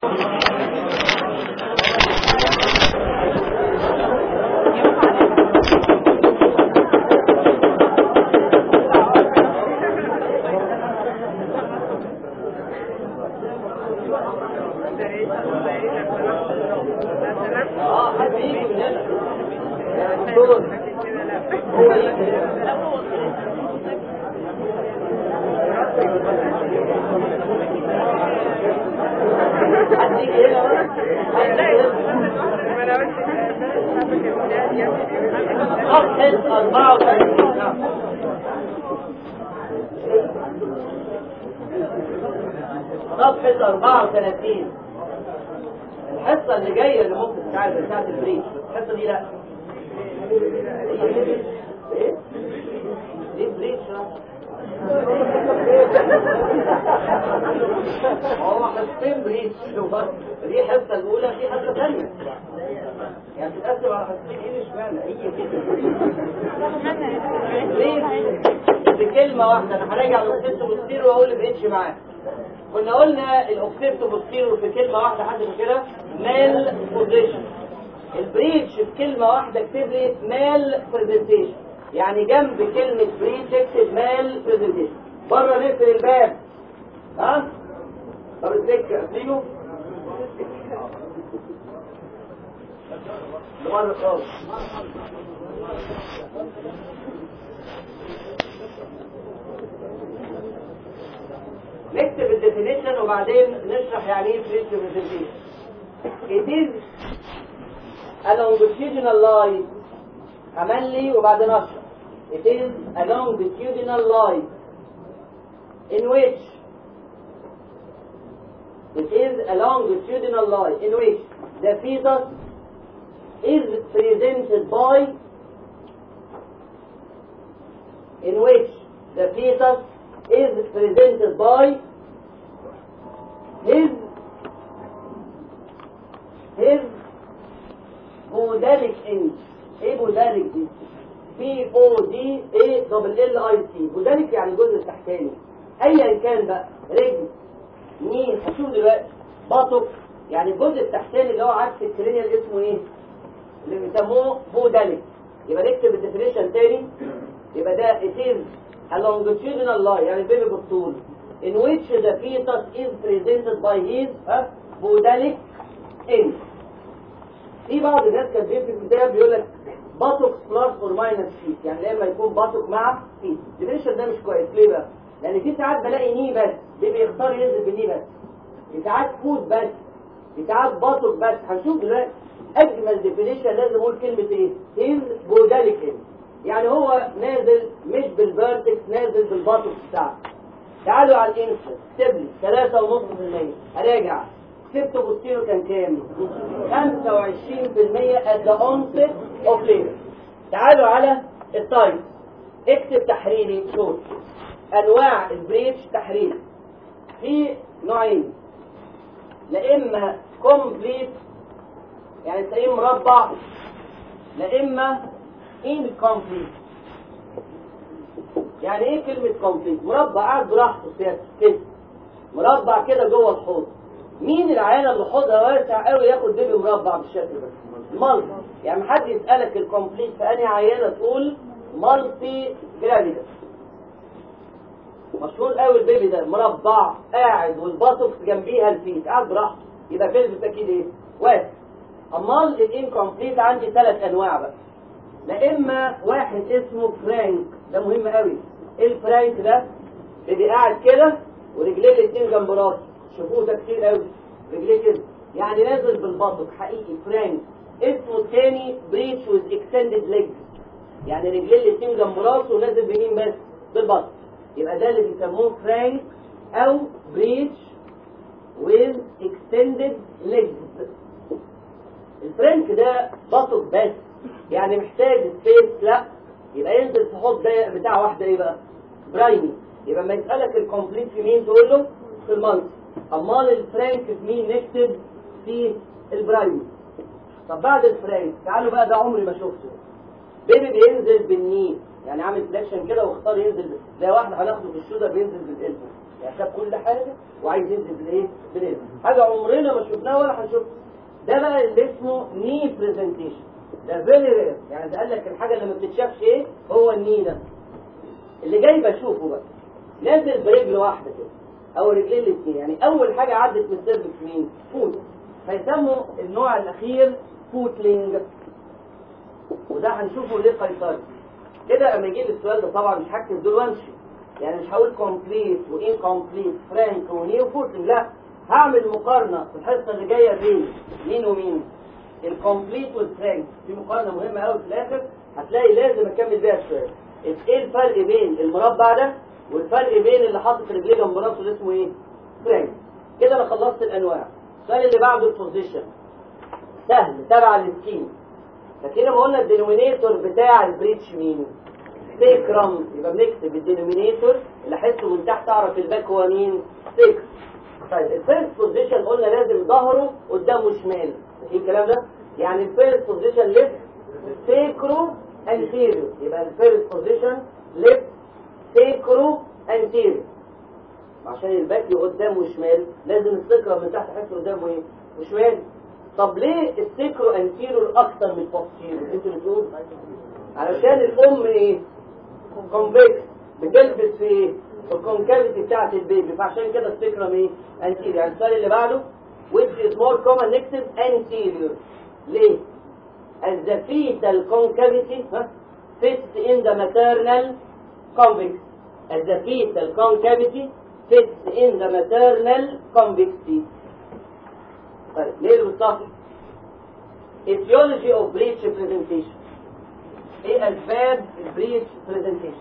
اه حد يجي من هنا يا دكتور هو يجي حد يجي هنا بقى. حد يجي هنا. صفحة 34 نعم. صفحة 34 الحصة اللي جاية اللي ممكن تتعرف بتاعت البريك الحصة دي لا ايه؟ دي بريك هو حصتين بريك دي حصة الأولى دي حصة ثانية يعني بتتقسم على حصتين ايه اشمعنى هي كده ليه؟ بكلمة واحدة أنا هراجع الأوكسيت بوستيرو وأقول اللي بقتش معاه كنا قلنا الأوكسيت بوستيرو في كلمة واحدة حد كده مال بوزيشن البريتش في كلمة واحدة اكتب لي مال برزنتيشن يعني جنب كلمة بريتش اكتب مال برزنتيشن بره نقفل الباب ها؟ طب السكة قفليه لبره خالص نكتب الديفينيشن وبعدين نشرح يعني ايه بريتش برزنتيشن It is a longitudinal line عمل لي وبعدين اشرح It is a longitudinal line in which It is a longitudinal line in which the fetus is presented by in which the fetus is presented by his his بوداليك end ايه بوداليك دي بي او دي اي دبل ال اي سي بوداليك يعني الجزء التحتاني ايا كان بقى رجل مين هشوف دلوقتي بطق يعني الجزء التحتاني اللي هو عكس الكرينيال اسمه ايه اللي بيسموه بوداليك يبقى نكتب الديفينيشن تاني يبقى ده it is a longitudinal line يعني البيبي بالطول in which the fetus is presented by his ها بوداليك end في بعض الناس كانت في الكتاب بيقول لك باتوك بلس اور ماينس فيت يعني لما يكون باتوك مع فيت الديفينيشن ده مش كويس ليه بقى؟ لان في ساعات بلاقي ني بس دي بيختار ينزل بني بس في ساعات فود بس في ساعات باتوك بس هنشوف دلوقتي اجمل ديفينيشن لازم اقول كلمه ايه؟ هيز بوداليك يعني هو نازل مش بالفيرتكس نازل بالباتوك بتاعه تعالوا على الانسل اكتب لي 3.5% اراجع كسبته بوستيرو كان كام 25% at the onset of labor تعالوا على التايب اكتب تحريري شوف انواع البريتش تحريري في نوعين لا اما كومبليت يعني تلاقيه مربع لا اما incomplete يعني ايه كلمة كومبليت مربع قاعد براحته كده مربع كده جوه الحوض مين العيانه اللي حوضها واسع قوي ياخد بيبي مربع بالشكل ده مالتي يعني حد يسالك الكومبليت في انهي عيانه تقول مالتي جرافيدا مشهور قوي البيبي ده مربع قاعد والباطوكس جنبيها الفيت قاعد براحته يبقى فيلز اكيد ايه واسع امال الانكمبليت عندي ثلاث انواع بقى لا اما واحد اسمه فرانك ده مهم قوي الفرانك ده بيبقى قاعد كده ورجليه الاثنين جنب راسه شوفوه ده كتير قوي رجليه كده يعني نازل بالبطن حقيقي فرانك اسمه الثاني بريتش ويز اكستندد ليج يعني رجليه الاثنين جنب راسه ونازل بمين بس بالبطن يبقى ده اللي بيسموه فرانك او بريتش ويز اكستندد ليج الفرانك ده بطن بس يعني محتاج سبيس لا يبقى ينزل في حوض ضيق بتاع واحده ايه بقى برايمي يبقى ما يسالك الكومبليت في مين تقول له في المالتي امال الفرانك في مين نكتب في البرايمي طب بعد الفرانك تعالوا بقى ده عمري ما شفته بيبي بينزل بالنين يعني عامل فليكشن كده واختار ينزل زي واحد هناخده في الشوزر بينزل بالقلب يعني ساب كل حاجه وعايز ينزل بالايه بالايه حاجه عمرنا ما شفناها ولا هنشوفها ده بقى اللي اسمه ني برزنتيشن ده فيري رير يعني ده قال لك الحاجه اللي ما بتتشافش ايه هو الني ده اللي جاي بشوفه بقى نازل برجل واحده كده او رجلين الاثنين يعني اول حاجه عدت من السيرفكس مين فوت فيسموا النوع الاخير فوتلينج وده هنشوفه ليه قيصري كده اما يجيب السؤال ده طبعا مش هكتب دول وامشي يعني مش هقول كومبليت وان كومبليت فرانك وني وفوتلينج لا هعمل مقارنه في الحصه اللي جايه بين مين ومين الكومبليت والفرانك في مقارنه مهمه قوي في الاخر هتلاقي لازم اكمل بيها السؤال ايه الفرق بين المربع ده والفرق بين اللي حاطط رجليه جنب راسه اللي اسمه ايه فرانك كده انا خلصت الانواع السؤال اللي بعده البوزيشن سهل تبع السكين فكده ما قلنا الدينومينيتور بتاع البريتش مين سيكرم يبقى بنكتب الدينومينيتور اللي احسه من تحت اعرف الباك هو مين سيكس طيب الفيرست بوزيشن قلنا لازم ظهره قدامه شمال ايه الكلام ده يعني الفيرست بوزيشن ليفت سيكرو انتيريور يبقى الفيرست بوزيشن ليفت سيكرو انتيريور عشان الباك قدامه شمال لازم السكرة من تحت احس قدامه ايه وشمال طب ليه السكرو انتيريور اكتر من البوستيريور انتوا بتقولوا علشان الام ايه كونفكس بتلبس في ايه في الكونكافيتي بتاعت البيبي فعشان كده السكرم ايه انتيريور يعني السؤال اللي بعده which is more common نكتب anterior ليه as the fetal concavity huh, fits in the maternal convex as the fetal concavity fits in the maternal convexity طيب ليه المصطفى etiology of breech presentation ايه اسباب البريتش برزنتيشن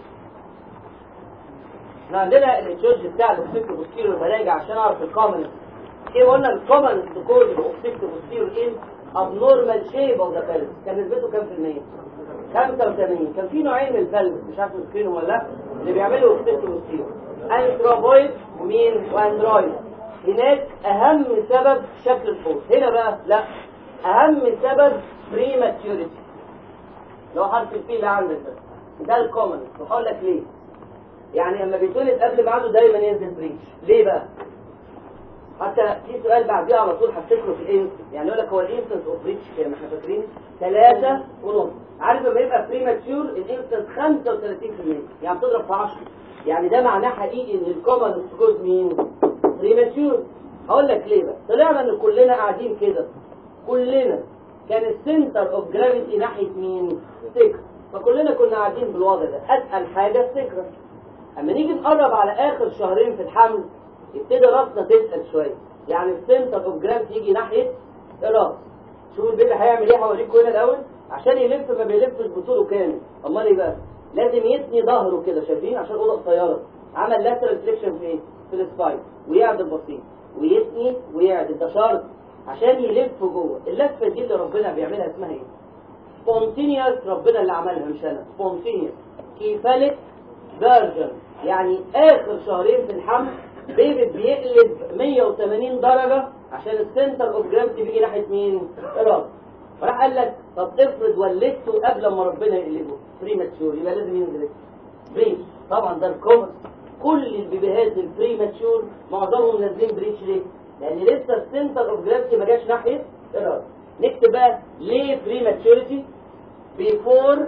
احنا عندنا الاتيولوجي بتاع الاوكسيكتو بوستيريور براجع عشان اعرف الكومن ايه قلنا الكومن كود الاوكسيكتو بوستيريور ايه abnormal shape of the pelvis كان نسبته كام في المية 85 كان في نوعين من البلس مش عارف تذكرهم ولا لا اللي بيعملوا اوكسيكتو بوستيريور انتروبويد ومين واندرويد هناك اهم سبب شكل الحوض هنا بقى لا اهم سبب بريماتيوريتي لو حرف الفي اللي عندك ده ده الكومن وهقول لك ليه يعني لما بيتولد قبل ميعاده دايما ينزل بريتش ليه بقى حتى في سؤال بعديه على طول هفتكره في الانس يعني يقول لك هو الانسنس اوف بريتش كام احنا فاكرين ثلاثة ونص عارف لما يبقى بريماتيور الانسنس 35% يعني بتضرب في 10 يعني ده معناه حقيقي ان الكومن سكوز مين بريماتيور هقول لك ليه بقى طلعنا ان كلنا قاعدين كده كلنا كان السنتر اوف جرافيتي ناحيه مين سكر فكلنا كنا قاعدين بالوضع ده اتقل حاجه السكر اما نيجي نقرب على اخر شهرين في الحمل يبتدي راسنا تتقل شويه يعني السنتر اوف جرافيتي يجي ناحيه الراس شوف البيبي هيعمل ايه هوريكم هنا الاول عشان يلف ما بيلفش بطوله كامل امال ايه بقى لازم يثني ظهره كده شايفين عشان اوضه قصيره عمل لاترال فليكشن في ايه في السباين ويعدل بسيط ويثني ويعدل ده شرط عشان يلف جوه اللفه دي اللي ربنا بيعملها اسمها ايه سبونتينيوس ربنا اللي عملها مش انا سبونتينيوس كيفاليك فيرجن يعني اخر شهرين في الحمل بيبي بيقلب 180 درجة عشان السنتر اوف جرافيتي بيجي ناحية مين؟ الراس فراح قال لك طب افرض ولدته قبل ما ربنا يقلبه بريماتشور يبقى لازم ينزل بريتش طبعا ده الكومن كل البيبيهات البريماتشور معظمهم نازلين بريتش ليه؟ لان لسه السنتر اوف جرافيتي ما جاش ناحيه الراس نكتب بقى ليه بريماتشوريتي بيفور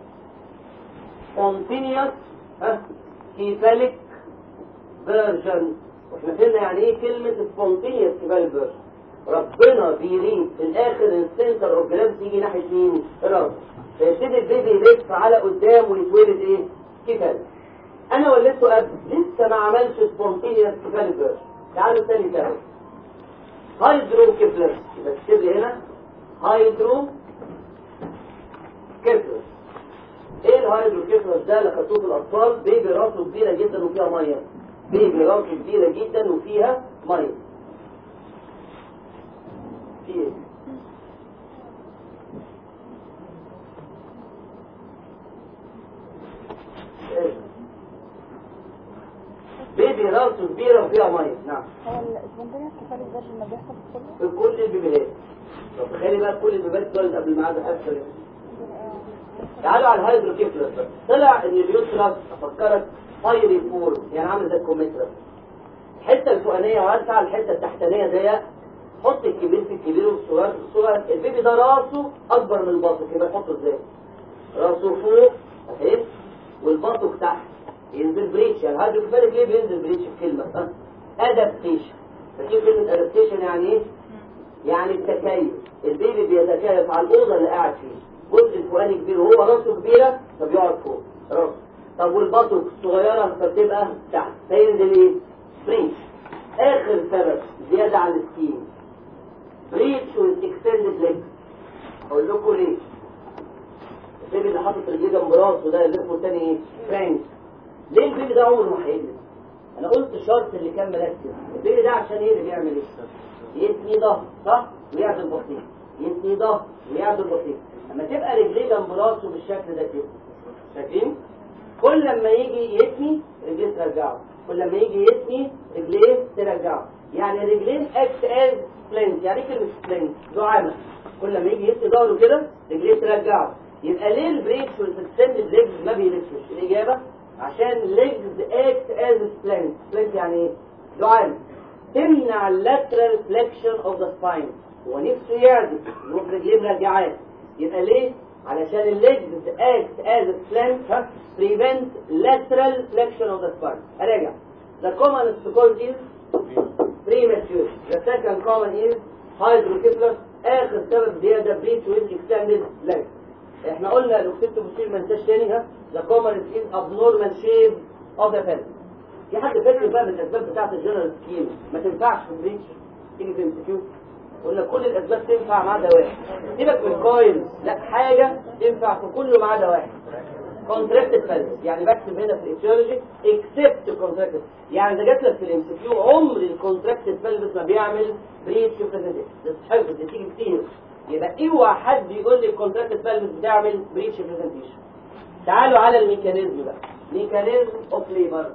continuous ها كيفاليك فيرجن واحنا فهمنا يعني ايه كلمه سبونتينيوس كيفاليك فيرجن ربنا بيريد في الاخر السنتر اوف جرافيتي يجي ناحيه مين؟ الراس فيبتدي البيبي يلف على قدام ويتولد ايه؟ كيفاليك انا ولدته قبل لسه ما عملش سبونتينيوس كيفاليك فيرجن تعالوا تاني تاني هايدرو كيفلر يبقى تكتب لي هنا هايدرو كيفلر ايه الهايدرو كيفلر ده اللي خدتوه في الاطفال بيبي راسه كبيره جدا وفيها ميه بيبي راسه كبيره جدا وفيها ميه في ايه إيه؟ بيبي راسه كبيره وفيها ميه نعم هو السبونتينيوس كفايه فيرجن ما بيحصل في كله في كل البيبيهات طب تخيلي بقى كل البيبيهات تولد قبل الميعاد اكثر تعالوا على الهايدروكيفلس بقى طلع ان اليوترس افكرك هايلي فور يعني عامل زي الكوميترا الحته الفوقانيه واسعه الحته التحتانيه ضيق حط الكبير في الكبير والصغير في الصغير البيبي ده راسه اكبر من الباطق يبقى تحطه ازاي راسه فوق اهي والباطق تحت ينزل بريتش يعني هذا بالك ليه بينزل بريتش في كلمه ها ادابتيشن فاكر كلمه ادابتيشن يعني ايه يعني التكيف البيبي بيتكيف على الاوضه اللي قاعد فيها الجزء الفوقاني كبير وهو راسه كبيره فبيقعد فوق راسه طب والبطن الصغيره فبتبقى تحت فينزل ايه بريتش اخر سبب زياده عن السكين بريتش والاكستندد ليج اقول لكم ليه البيبي اللي حاطط رجليه جنب راسه ده اللي اسمه تاني ايه فرانك ليه البيبي ده عمره ما هيقلب انا قلت الشرط اللي كان مركز البيبي ده عشان ايه اللي بيعمل ايه يتني ظهر صح ويعدل بسيط يتني ظهر ويعدل بسيط لما تبقى رجليه جنب راسه بالشكل ده كده شايفين كل لما يجي يتني رجليه ترجعه كل لما يجي يتني رجليه ترجعه يعني رجلين اكت از سبلنت يعني ايه كلمه سبلنت دعامه كل لما يجي يتني ظهره كده رجليه ترجعه يبقى ليه البريكس والسكسندد ليجز ما بيلفش الاجابه عشان ليجز اكت از سبلنت سبلنت يعني ايه دعامه تمنع اللاترال فليكشن اوف ذا سباين هو نفسه يعدل يروح رجليه مرجعاه يبقى ليه علشان الليجز اكت از سبلنت ها prevent lateral flexion of the spine اراجع the commonest cause is premature the second common is hydrocephalus اخر سبب زياده breach with extended leg احنا قلنا لو كتبت بصير ما انساش تاني ها the commonest is abnormal shape of the pelvis في حد فاكر بقى من الاسباب بتاعت الجنرال سكيم ما تنفعش في البريتش تيجي تمسكيو قلنا كل الاسباب تنفع ما عدا واحد سيبك من كويل لا حاجه تنفع في كله ما عدا واحد كونتراكتد pelvis يعني بكتب هنا في الايتيولوجي اكسبت كونتراكتد يعني اذا جات لك في الام سي كيو عمر الكونتراكتد pelvis ما بيعمل بريتش برزنتيشن ده حفظ دي تيجي كتير يبقى اوعى حد يقول لي الكونتراكتد pelvis بتعمل بريتش برزنتيشن تعالوا على الميكانيزم بقى ميكانيزم اوف ليبر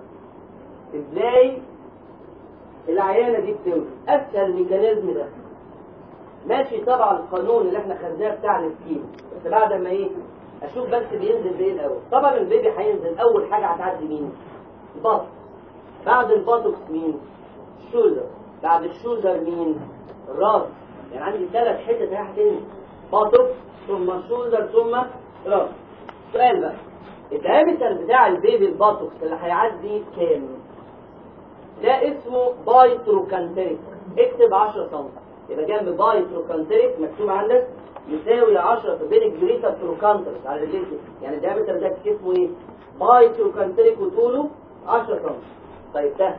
ازاي العيانه دي بتولد اسهل ميكانيزم ده ماشي طبعا القانون اللي احنا خدناه بتاع السكيم بس بعد ما ايه اشوف بس بينزل بايه الاول طبعا البيبي هينزل اول حاجه هتعدي مين البطن بعد البطوكس مين الشولدر بعد الشولدر مين الراس يعني عندي ثلاث حتت هتنزل بطوكس ثم شولدر ثم راس سؤال بقى الدايمتر بتاع البيبي البطوكس اللي هيعدي كام ده اسمه بايتروكانتريك اكتب 10 سم يبقى جنب بايتروكانتريك مكتوب عندك يساوي 10 في بين الجريتر تروكانترس على الرجل يعني الدايمتر ده اسمه ايه بايتروكانتريك وطوله 10 سم طيب ده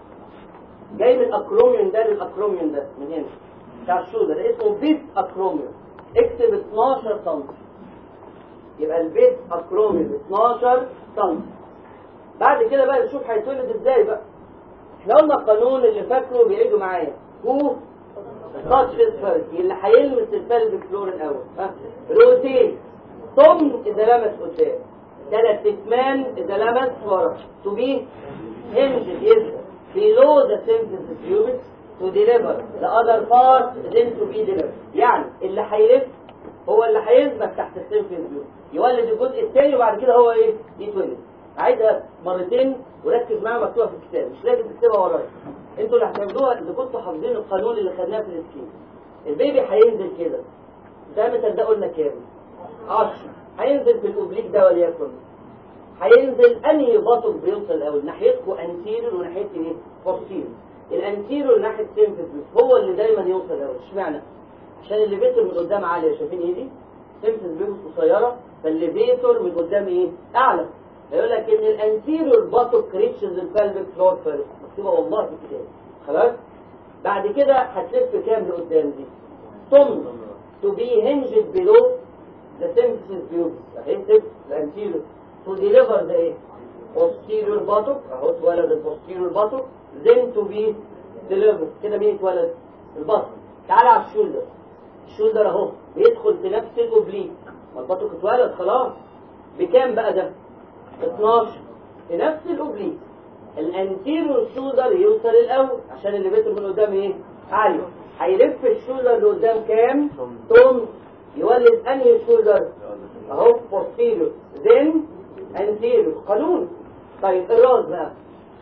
جاي من الاكروميون ده للاكروميون ده من هنا بتاع الشولدر ده اسمه بيت اكروميون اكتب 12 سم يبقى البيت اكروميون 12 سم بعد كده بقى نشوف هيتولد ازاي بقى احنا قلنا القانون اللي فاكره بيعيدوا معايا هو تاتش الفرد اللي هيلمس الفلد فلور الاول ها روتين ثم اذا لمس قدام ثلاث اتمان اذا لمس ورا تو بي هنج يظهر below the symphysis pubis to deliver the other part then to be delivered يعني اللي هيلف هو اللي هيثبت تحت السيمفيس pubis يولد الجزء الثاني وبعد كده هو ايه يتولد عايزها مرتين وركز معايا مكتوبه في الكتاب مش لازم تكتبها ورايا انتوا اللي هتعملوها اللي كنتوا حافظين القانون اللي خدناه في السكين البيبي هينزل كده الدايمتر ده قلنا كام 10 هينزل في الاوبليك ده وليكن هينزل انهي باطل بيوصل الاول ناحيتكم انتيريور وناحيتي ايه بوستيريور الانتيريور ناحيه سيمفيس هو اللي دايما يوصل الاول اشمعنى عشان الليفيتور من قدام عاليه شايفين ايه دي سيمفيس بيبس قصيره فالليفيتور من قدام ايه اعلى يقول لك ان الانتيريور باتو ريتشز البلفيك فلور فيرست مكتوبه والله في الكتاب خلاص بعد كده هتلف كام لقدام دي ثم to be hinged below the symphysis pubis اهي تب الانتيريور to deliver the ايه posterior buttock اهو اتولد البوستيريور buttock then to be delivered كده مين اتولد البطن تعالى على الشولدر الشولدر اهو بيدخل في نفس الاوبليك ما البطوك اتولد خلاص بكام بقى ده 12 في نفس الاوبليك الانتيريور شولدر يوصل الاول عشان اللي بيته من قدام ايه عالي هيلف الشولدر اللي قدام كام ثم يولد انهي شولدر اهو posterior then anterior قانون طيب الراس بقى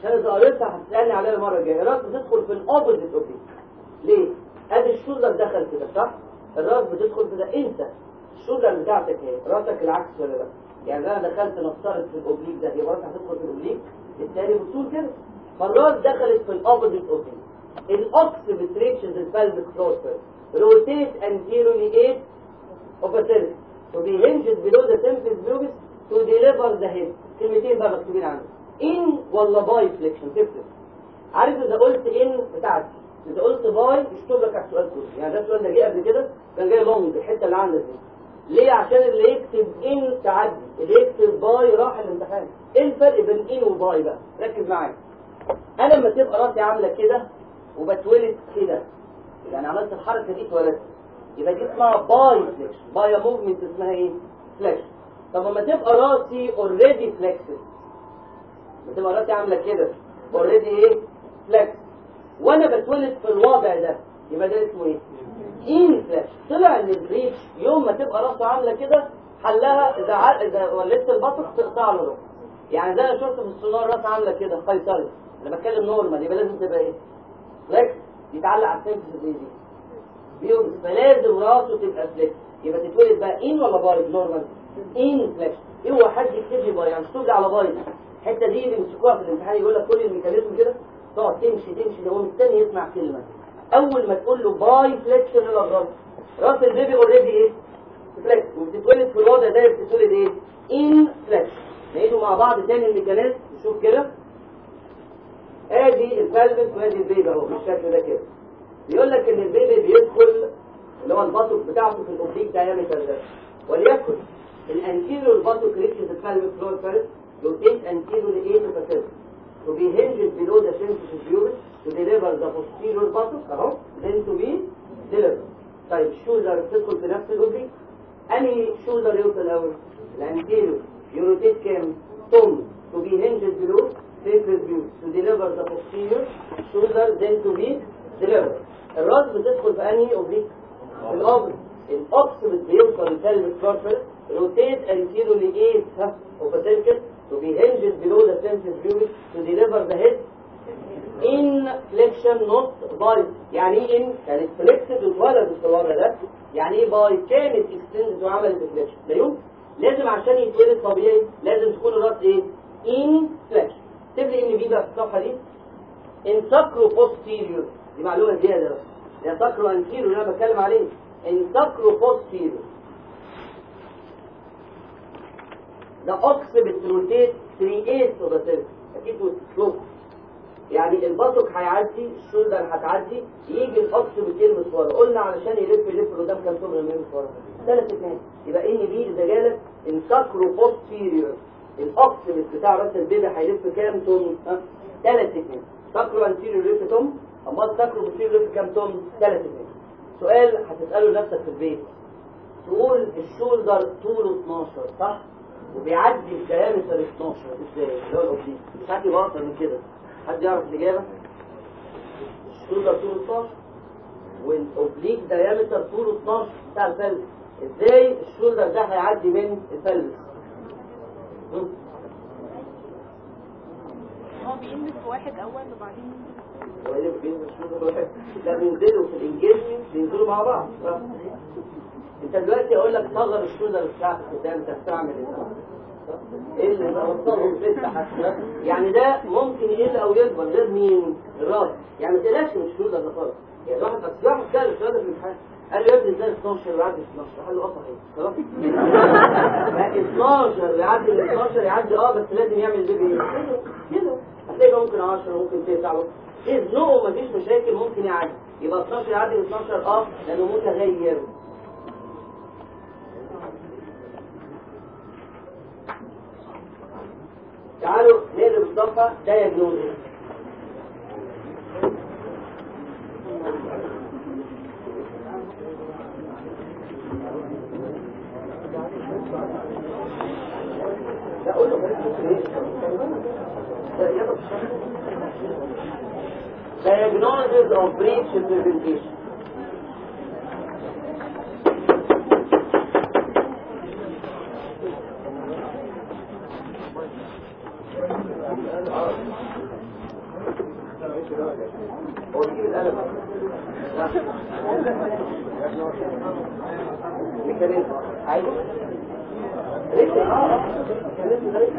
عشان اذا قريتها هتسالني عليها المره الجايه الراس بتدخل في الاوبوزيت اوبليك ليه ادي الشولدر دخل كده صح الراس بتدخل كده انت الشولدر بتاعتك اهي راسك العكس ولا لا يعني انا دخلت نفترض في الاوبليك ده يبقى راسك هتدخل في الاوبليك التاني بالطول كده فالراس دخلت في الاوبوزيت اوبليك الاوكس بتريتشز البلفيك فلور rotate anteriorly 8 of a cervix to be hinged below the temples pubis to deliver the head كلمتين بقى مكتوبين عنه in ولا باي فليكشن تفرق عارف اذا قلت ان بتاعتي اذا قلت باي مش تبقى على السؤال كله يعني ده السؤال ده جه قبل كده كان جاي لونج الحته اللي عندك دي ليه عشان اللي يكتب ان تعدي اللي يكتب باي راح الامتحان ايه الفرق بين ان وباي بقى ركز معايا انا لما تبقى راسي عامله كده وبتولد كده يعني عملت الحركه دي اتولدت يبقى دي اسمها باي فليكشن باي موفمنت اسمها ايه فليكشن طب لما تبقى راسي اوريدي فليكسد بتبقى راسي عامله كده اوريدي ايه فليكس وانا بتولد في الوضع ده يبقى ده اسمه ايه ان فليكس طلع ان البريتش يوم ما تبقى راسه عامله كده حلها اذا ع... اذا ولدت البطن تقطع له راسه يعني ده انا شفت في السونار راس عامله كده قيصري انا بتكلم نورمال يبقى لازم تبقى ايه فليكس يتعلق على السنفس زي دي بيوم فلازم راسه تبقى فليكس يبقى تتولد بقى ان ولا بايظ نورمال ان فليكس اوعى حد يكتب لي بايظ يعني مش ترجع على بايظ الحته دي اللي بيمسكوها في الامتحان يقول لك كل الميكانيزم كده تقعد تمشي تمشي هو مستني يسمع كلمه اول ما تقول له باي فليكشن الى الراس راس البيبي اوريدي ايه فليكس وبتتولد في الوضع ده بتتولد ايه ان فليكس نعيده مع بعض تاني الميكانيزم نشوف كده ادي الفالفس وادي البيبي اهو بالشكل ده كده بيقول لك ان البيبي بيدخل اللي هو البطق بتاعته في الاوبليك دايمتر ده وليكن الانتيريور البطق ريتشز الفالفس فلور فيرست rotate anteriorly 8 to be hinged below the symphysis pubis to deliver the posterior buttock اهو then to be delivered طيب الشولدر بتدخل في نفس الاوبليك انهي شولدر يوصل الاول الانتيريور يروتيت كام توم to be hinged below symphysis pubis to deliver the posterior shoulder then to be delivered الراس بتدخل في انهي اوبليك في الاوبليك الاوكسبت بيوصل للبلفيك فلور فيرست rotate anteriorly 8 ها وبتنكر to be hinged below the symphysis pubis to deliver the head in flexion not by يعني ايه in كانت flexed واتولدت في الوضع ده يعني ايه by كانت extended وعملت flexion لا يمكن لازم عشان يتولد طبيعي لازم تكون الراس ايه in flexion تبدأ ان بي بقى في الصفحه دي in sacro posterior دي معلومه زياده بقى ده sacro anterior اللي انا بتكلم عليه in sacro posterior ده اوكس بتروتيت 3 8 اوف ذا اكيد سلوب يعني البطق هيعدي الشولدر هتعدي يجي الاوكس بتلمس ورا قلنا علشان يلف يلف قدام كام توم لما يلمس ورا ثلاث اثنين يبقى ان بي اذا جالك الساكرو بوستيريور الاوكس بتاع راس البيبي هيلف كام توم ها ثلاث اثنين ساكرو انتيريور يلف توم اما الساكرو بوستيريور يلف كام توم ثلاث اثنين سؤال هتساله لنفسك في البيت تقول الشولدر طوله 12 صح وبيعدي الديامتر 12 ازاي اللي هو الاوبليك مش حد يبقى اكتر من كده حد يعرف الاجابه الشولدر طوله 12 والاوبليك ديامتر طوله 12 بتاع الفلس ازاي الشولدر ده هيعدي من الفلس هو بيلمس واحد اول وبعدين هو ايه اللي بينزل الشولدر واحد لا بينزلوا في الانجيجمنت بينزلوا مع بعض انت دلوقتي اقول لك صغر الشولدر بتاعتك قدام انت هتعمل ايه ايه اللي بوصله لسه حتى يعني ده ممكن يقل او يكبر غير مين الراس يعني ما تقلقش من الشولدر ده خالص يعني واحد بس واحد سال السؤال ده في الامتحان قال له يا ابني ازاي 12 يعدي 12 قال له اه صحيح خلاص ما 12 يعدي من 12 يعدي اه بس لازم يعمل بيبي ايه كده هتلاقي ده ممكن 10 ممكن 9 يزنقه مفيش مشاكل ممكن يعدي يبقى 12 يعدي من 12 اه لانه متغير تعالوا نقلب الصفحة دايجنوزيس لا قول له Diagnosis of breech implementation ميكانيزم عايزه ليش اه اه ميكانيزم ده ليش؟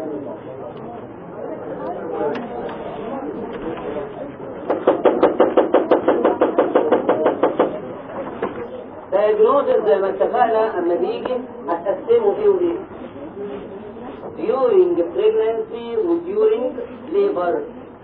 diagnosis زي ما اتفقنا اما بيجي هتقسمه ايه وايه during pregnancy و during labor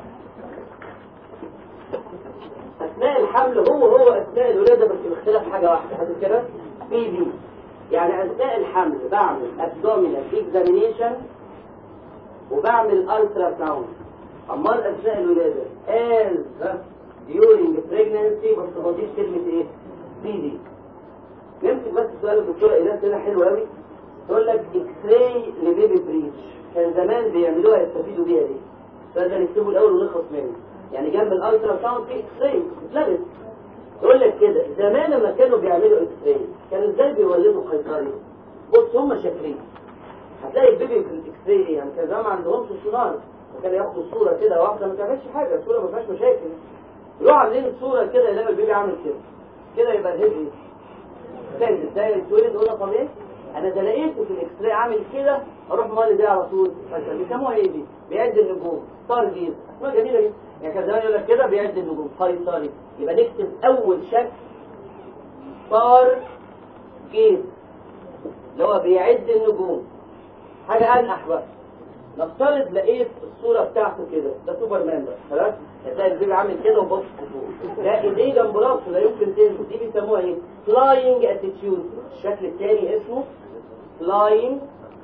اثناء الحمل هو هو اثناء الولاده بس باختلاف حاجه واحده حاجه كده بي دي يعني اثناء الحمل بعمل abdominal examination وبعمل ultrasound ساوند امال اثناء الولاده as during pregnancy بس ما بضيفش كلمه ايه بي دي نمسك بس سؤال الدكتوره ايناس هنا حلو قوي تقول لك اكس راي لبيبي بريتش كان زمان بيعملوها يستفيدوا بيها دي السؤال ده نكتبه الاول ونخلص منه يعني جنب الالترا ساوند في اكس راي اتلغت يقول لك كده زمان لما كانوا بيعملوا اكس راي كانوا ازاي بيولدوا قيصري بص هم شاكرين هتلاقي البيبي في الاكس راي يعني كان زمان ما عندهمش سونار وكانوا ياخدوا الصوره كده واحده ما تعملش حاجه الصوره ما فيهاش مشاكل يروحوا عاملين الصوره كده يلاقوا البيبي عامل كده كده يبقى الهيد ايه ازاي ازاي التولد قلنا طب ايه انا ده لقيته في الاكس راي عامل كده اروح مالي ده على طول مثلا بيسموها ايه دي بيعد النجوم ستار جيز اسمها جميله جدا يعني كان زمان يقول لك كده بيعد النجوم قيصري يبقى نكتب اول شكل ستار جيز اللي هو بيعد النجوم حاجه انقح بقى نفترض لقيت الصورة بتاعته كده ده سوبر مان ده خلاص هتلاقي البيبي عامل كده وبص فوق ده ايديه جنب راسه لا يمكن تنزل دي بيسموها ايه؟ فلاينج اتيتيود الشكل الثاني اسمه فلاينج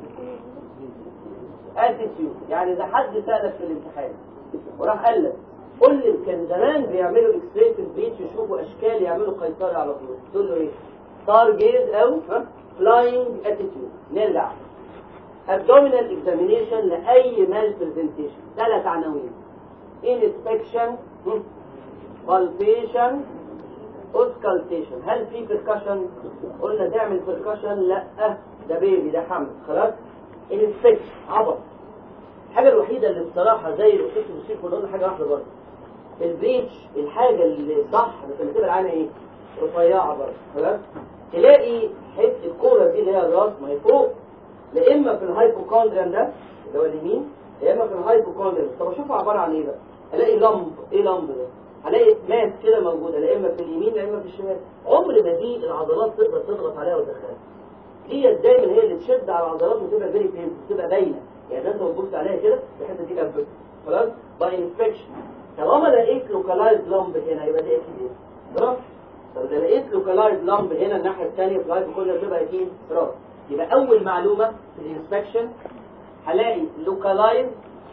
اتيتيود يعني ده حد سألك في الامتحان وراح قال لك قول لي كان زمان بيعملوا اكس راي في البيت يشوفوا اشكال يعملوا قيصري على طول تقول له ايه؟ ستار جيز او فلاينج اتيتيود نرجع abdominal examination لأي مال presentation ثلاث عناوين inspection palpation auscultation هل في percussion قلنا تعمل percussion لا ده بيبي ده حمل خلاص inspection عبط الحاجة الوحيدة اللي بصراحة زي الأسيس الموسيقى كنا قلنا حاجة واحدة برضه البريتش الحاجة اللي صح بس اللي تبقى عنها ايه؟ رفيعة برضه خلاص تلاقي حتة الكورة دي اللي هي الراس ما هي فوق لا اما في الهايبوكوندريان ده اللي هو اليمين يا اما في الهايبوكوندريان طب اشوفها عباره عن ايه بقى الاقي لمب ايه لمب ده هلاقي ماس كده موجوده لا اما في اليمين لا اما في الشمال عمر ما دي العضلات تقدر تضغط عليها وتدخلها دي دايما هي اللي تشد على العضلات وتبقى فيري بين تبقى باينه يعني انت بتبص عليها كده الحته دي لمبت خلاص باي انسبكشن طالما لقيت لوكالايز لمب هنا يبقى دي اكيد ايه خلاص طب اذا لقيت لوكالايز لمب هنا الناحيه الثانيه في الهايبوكوندريان تبقى اكيد راس يبقى أول معلومة في الانسبكشن هلاقي localized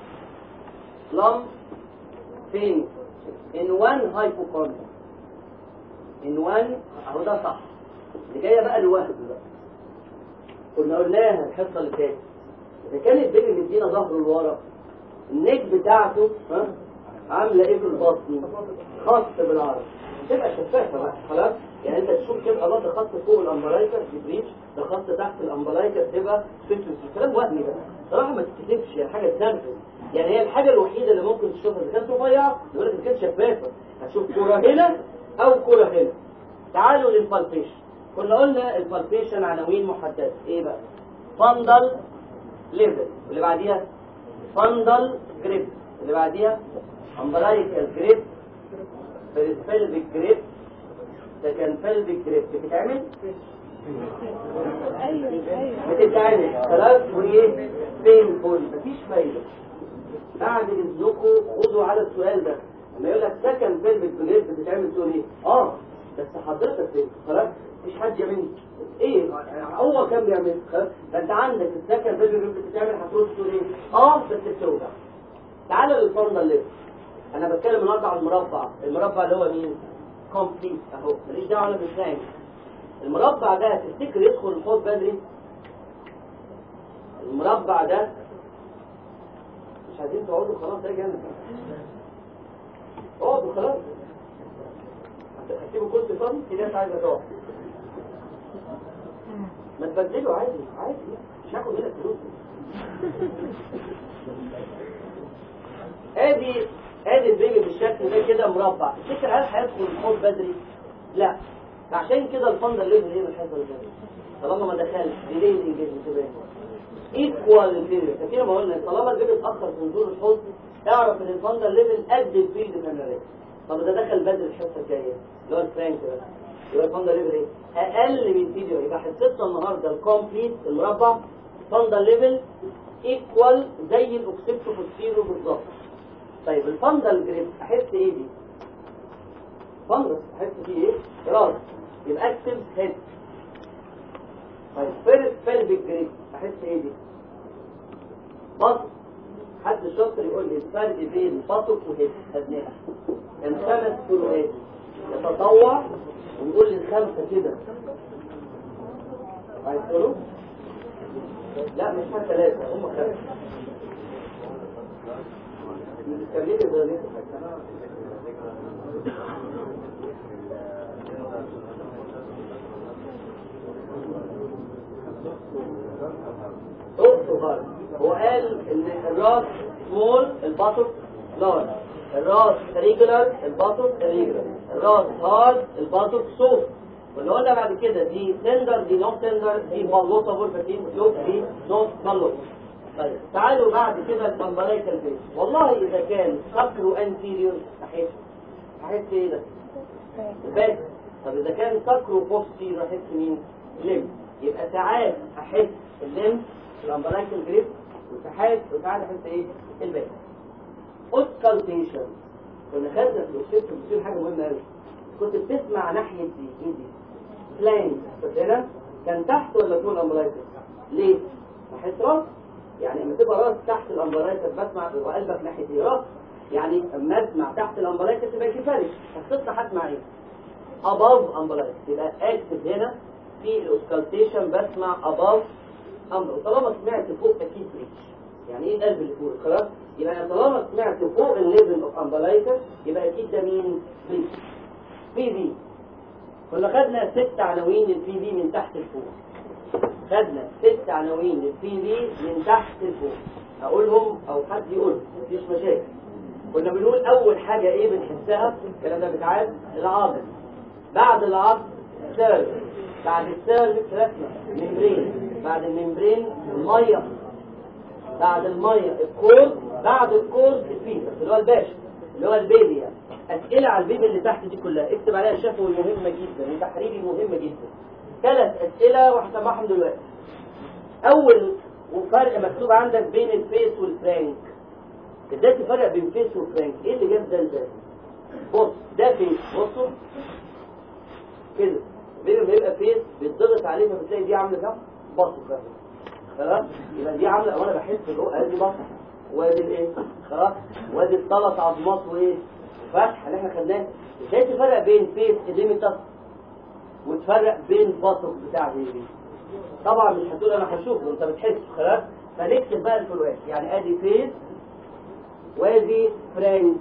lump فين؟ in one hypochondria in one أهو ده صح اللي جاية بقى الوهد بقى كنا قلناها الحصة اللي فاتت إذا كان البيبي مدينا ظهره لورا النيك بتاعته ها عاملة إيه في البطن؟ خط بالعرض تبقى شفافة بقى خلاص يعني انت تشوف كده الله ده خط فوق الامبلايكر في بريتش ده خط تحت الامبلايكر تبقى سفنكتر الكلام وهمي ده صراحه ما تكتبش يعني حاجه تنرفز يعني هي الحاجه الوحيده اللي ممكن تشوفها اذا كانت رفيعه يقول لك اذا كانت شفافه هتشوف كوره هنا او كوره هنا تعالوا للبالبيشن كنا قلنا البالبيشن عناوين محدده ايه بقى فندل ليفل اللي بعديها فندل جريب اللي بعديها امبلايكال جريب بيلفيك جريب ده كان فلبك جريب بتتعمل ايوه ايوه بتتعمل خلاص وايه بينفول مفيش فايده بعد اذنكم خدوا على السؤال ده لما يقول لك سكن فلبك جريب بتتعمل تقول ايه اه بس حضرتك فين خلاص مفيش حد يعمل ايه هو كان بيعمل خلاص فانت عندك السكن فلبك جريب بتتعمل هتقول تقول ايه اه بس بتوجع تعالى للفرضه اللي انا بتكلم النهارده على المربع المربع اللي هو مين كومبليت اهو ماليش دعوه انا بالثاني المربع ده تفتكر يدخل الحوض بدري المربع ده مش عايزين تقعدوا خلاص اجي انا اقعدوا خلاص هتسيبوا كرسي فاضي في ناس عايزه تقعد ما تبدلوا عادي عادي مش هاخد منك فلوس ادي ادي البيبي بالشكل ده كده مربع تفتكر هل هيدخل الحوض بدري لا فعشان كده الفندل ليفل ايه من الحصه اللي فاتت طالما ما دخلش ديلي الانجيجمنت تبقى ايكوال انفيريور فكده ما قلنا طالما البيبي اتاخر في نزول الحوض اعرف ان الفندل ليفل قد الفيلد كاميرات طب ده دخل بدري الحصه الجايه اللي هو الفرانك بقى يبقى الفندل ليفل ايه؟ اقل من فيديو يبقى حصتنا النهارده الكومبليت المربع فندل ليفل ايكوال زي الاوكسيبتو بوستيرو بالظبط طيب الفندل جريب احس ايه دي؟ فندل احس فيه ايه؟ راس يبقى اكتب هيد طيب فيرست فيلبك جريب احس ايه دي؟ بطن حد شاطر يقول لي الفرق بين بطن وهيد خدناها كان خمس فروقات يتطوع ويقول لي الخمسه كده عايز تقولوا؟ لا مش حاجه ثلاثه هم خمسه بتتكلمي زي ليه بصوا بقى هو قال ان الراس سمول البطن لارج الراس ريجولار البطن ريجولار الراس هارد البطن سوفت واللي قلنا بعد كده دي تندر دي نوت تندر دي بالوتابل فدي سلوك دي نوت بالوت طيب تعالوا بعد كده الامبريكال فيس والله اذا كان سكرو انتيريور احس احس ايه ده؟ الباك طب اذا كان سكرو بوستيريور احس مين؟ لم يبقى ساعات احس اللم الامبريكال جريب وساعات وساعات احس ايه؟ الباك اوسكالتيشن كنا خدنا في الاوسيبت بتصير حاجه مهمه قوي كنت بتسمع ناحيه دي ايه دي؟ فلانج بس هنا كان تحت ولا فوق الامبريكال؟ ليه؟ احس راس يعني لما تبقى راس تحت الامبرايتر بسمع وقلبك ناحيه ايه راس يعني اما اسمع تحت الامبرايتر تبقى كفايه هتصحى هسمع ايه above امبرايتر يبقى اكتب هنا في الاوسكالتيشن بسمع above امبر طالما سمعت فوق اكيد بريتش يعني ايه القلب اللي فوق خلاص يبقى أنا طالما سمعت فوق الليفل اوف امبرايتر يبقى اكيد ده مين بريتش في بي كنا خدنا ست عناوين للبي بي من تحت لفوق خدنا ست عناوين للبي بي من تحت لفوق اقولهم او حد يقول مفيش مشاكل كنا بنقول اول حاجه ايه بنحسها الكلام ده بيتعاد العظم بعد العظم سيرف بعد السيرف رسمه ممبرين بعد الممبرين الميه بعد الميه الكورد بعد الكورد الفيتس اللي هو الباشا اللي هو البيبي يعني اسئله على البيبي اللي تحت دي كلها اكتب عليها شفوي مهمه جدا وتحريري مهمه جدا ثلاث اسئله وهسمعهم دلوقتي اول وفرق مكتوب عندك بين الفيس والفرانك ازاي تفرق بين فيس وفرانك ايه اللي جاب ده لده بص ده فيس بصوا كده بين ما يبقى فيس بيتضغط عليه فبتلاقي دي عامله كام بص كده خلاص يبقى دي عامله وانا بحس بالروح ادي بص وادي الايه خلاص وادي الثلاث عظمات وايه فتح اللي احنا خدناه ازاي تفرق بين فيس اديميتاس وتفرق بين الباطل بتاع دي طبعا مش هتقول انا هشوفه انت بتحس خلاص فنكتب بقى الفروقات يعني ادي فيس وادي فرانك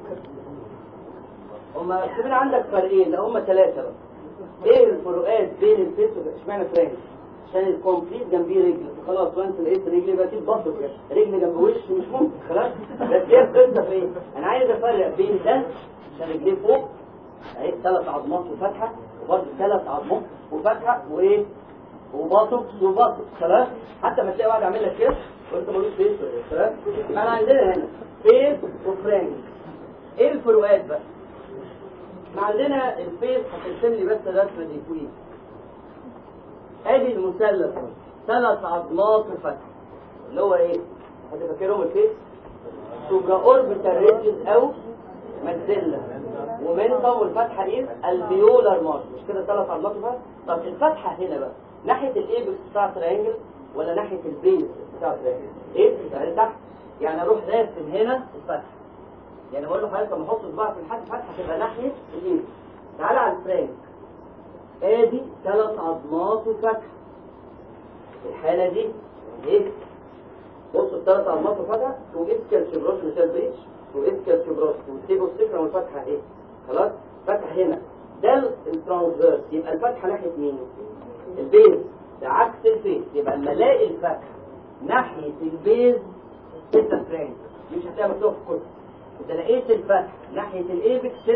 هما مكتوبين عندك فرقين لا هما ثلاثه بقى ايه الفروقات بين الفيس اشمعنى فرانك عشان الكومبليت جنبيه رجل خلاص وانت لقيت رجل يبقى اكيد بطل كده رجل جنب وش مش ممكن خلاص بس هي القصه في ايه انا عايز افرق بين ده عشان رجليه فوق اهي ثلاث عظمات وفتحه وبرضه ثلاث عظمات وفتحه وايه وباطكس وباطكس خلاص حتى ما تلاقي واحد عامل لك كده وانت ملوش فيس ولا إيه، خلاص انا عندنا هنا فيس وفرانك ايه الفروقات بقى احنا عندنا الفيس هترسم لي بس الرسمه دي كويس ادي المثلث ثلاث عظمات وفتح اللي هو ايه هتفكرهم الفيس سوبرا اوربيتال ريدجز او ماكسيلا ومنطم والفتحه ايه الفيولار مارش مش كده ثلاث عظمات وفتح طب الفتحه هنا بقى ناحيه الايبكس بتاع الترينجل ولا ناحيه البيس بتاع الترينجل ايه يعني تحت يعني اروح راسم هنا الفتحه يعني بقول له حضرتك لما احط صباعي في الحاجه الفتحه تبقى ناحيه الايبكس تعالى على الفرانك ادي ثلاث عظمات وفتحه في الحاله دي ايه بصوا الثلاث عظمات وفتحه واسكال كبروس مثال بريتش واسكال كبروس وتيبو السكره والفتحه ايه خلاص فتح هنا ده الترانسفيرس يبقى الفتحه ناحيه مين البيز ده عكس الفيس يبقى لما الاقي الفتحه ناحيه البيز ستة فرانك مش هتلاقيها مكتوبه في الكتب اذا لقيت الفتح ناحيه الايبكس تبقى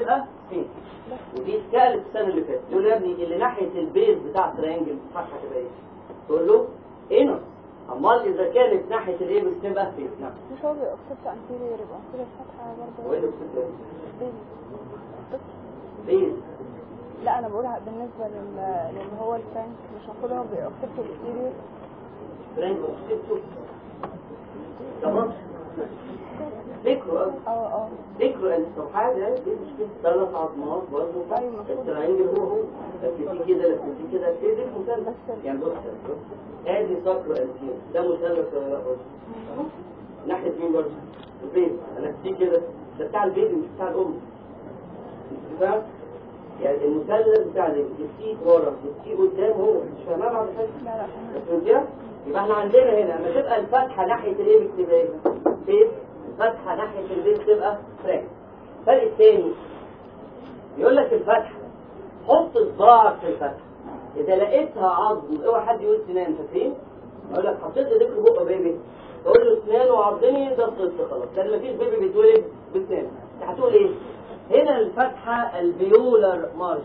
فين ودي اتسالت السنه اللي فاتت يقول يا ابني اللي ناحيه البيز بتاع الترينجل الفتحه تبقى ايه؟ تقول له انس امال اذا كانت ناحيه الايبكس تبقى فين؟ نعم مش هو بيبقى اكتبت انتيريور يبقى انتيريور فتحة برضه وايه اللي بتقول ايه؟ بيز. بيز لا انا بقولها بالنسبة لل... للي هو الفرانك مش المفروض هو بيبقى اكتبت انتيريور فرانك اوكسيتو تمام فكروا قوي اه اه فكروا ان طب حاجه دي مش كده ثلاث عظمات برضه أيوة، المفروض. الترينجل هو هو بس في كده بس في كده في دي مثلث بس- يعني بص بص ادي ساكرو انتير ده مثلث ولا لا برضه ناحيه مين برضه البيت انا في كده ده بتاع البيبي مش بتاع الام انت فاهم يعني المثلث بتاع الجبتيه ورا الجبتيه قدام هو مش فاهمها بعد حاجه لا لا فهمت. فهمتيها؟ يبقى احنا عندنا هنا لما تبقى الفتحة ناحية الايه بتبقى ايه؟ بيت الفتحة ناحية البيت تبقى فرانك الفرق الثاني يقول لك الفتحة حط صباعك في الفتحة إذا لقيتها عظم اوعى حد يقول سنان فاكرين؟ يقول لك حطيت ايديك في بقه بيبي تقول له سنان وعضني ده الطفل خلاص لأن مفيش بيبي بيتولد بسنان هتقول ايه؟ هنا الفتحة البيولر مارجن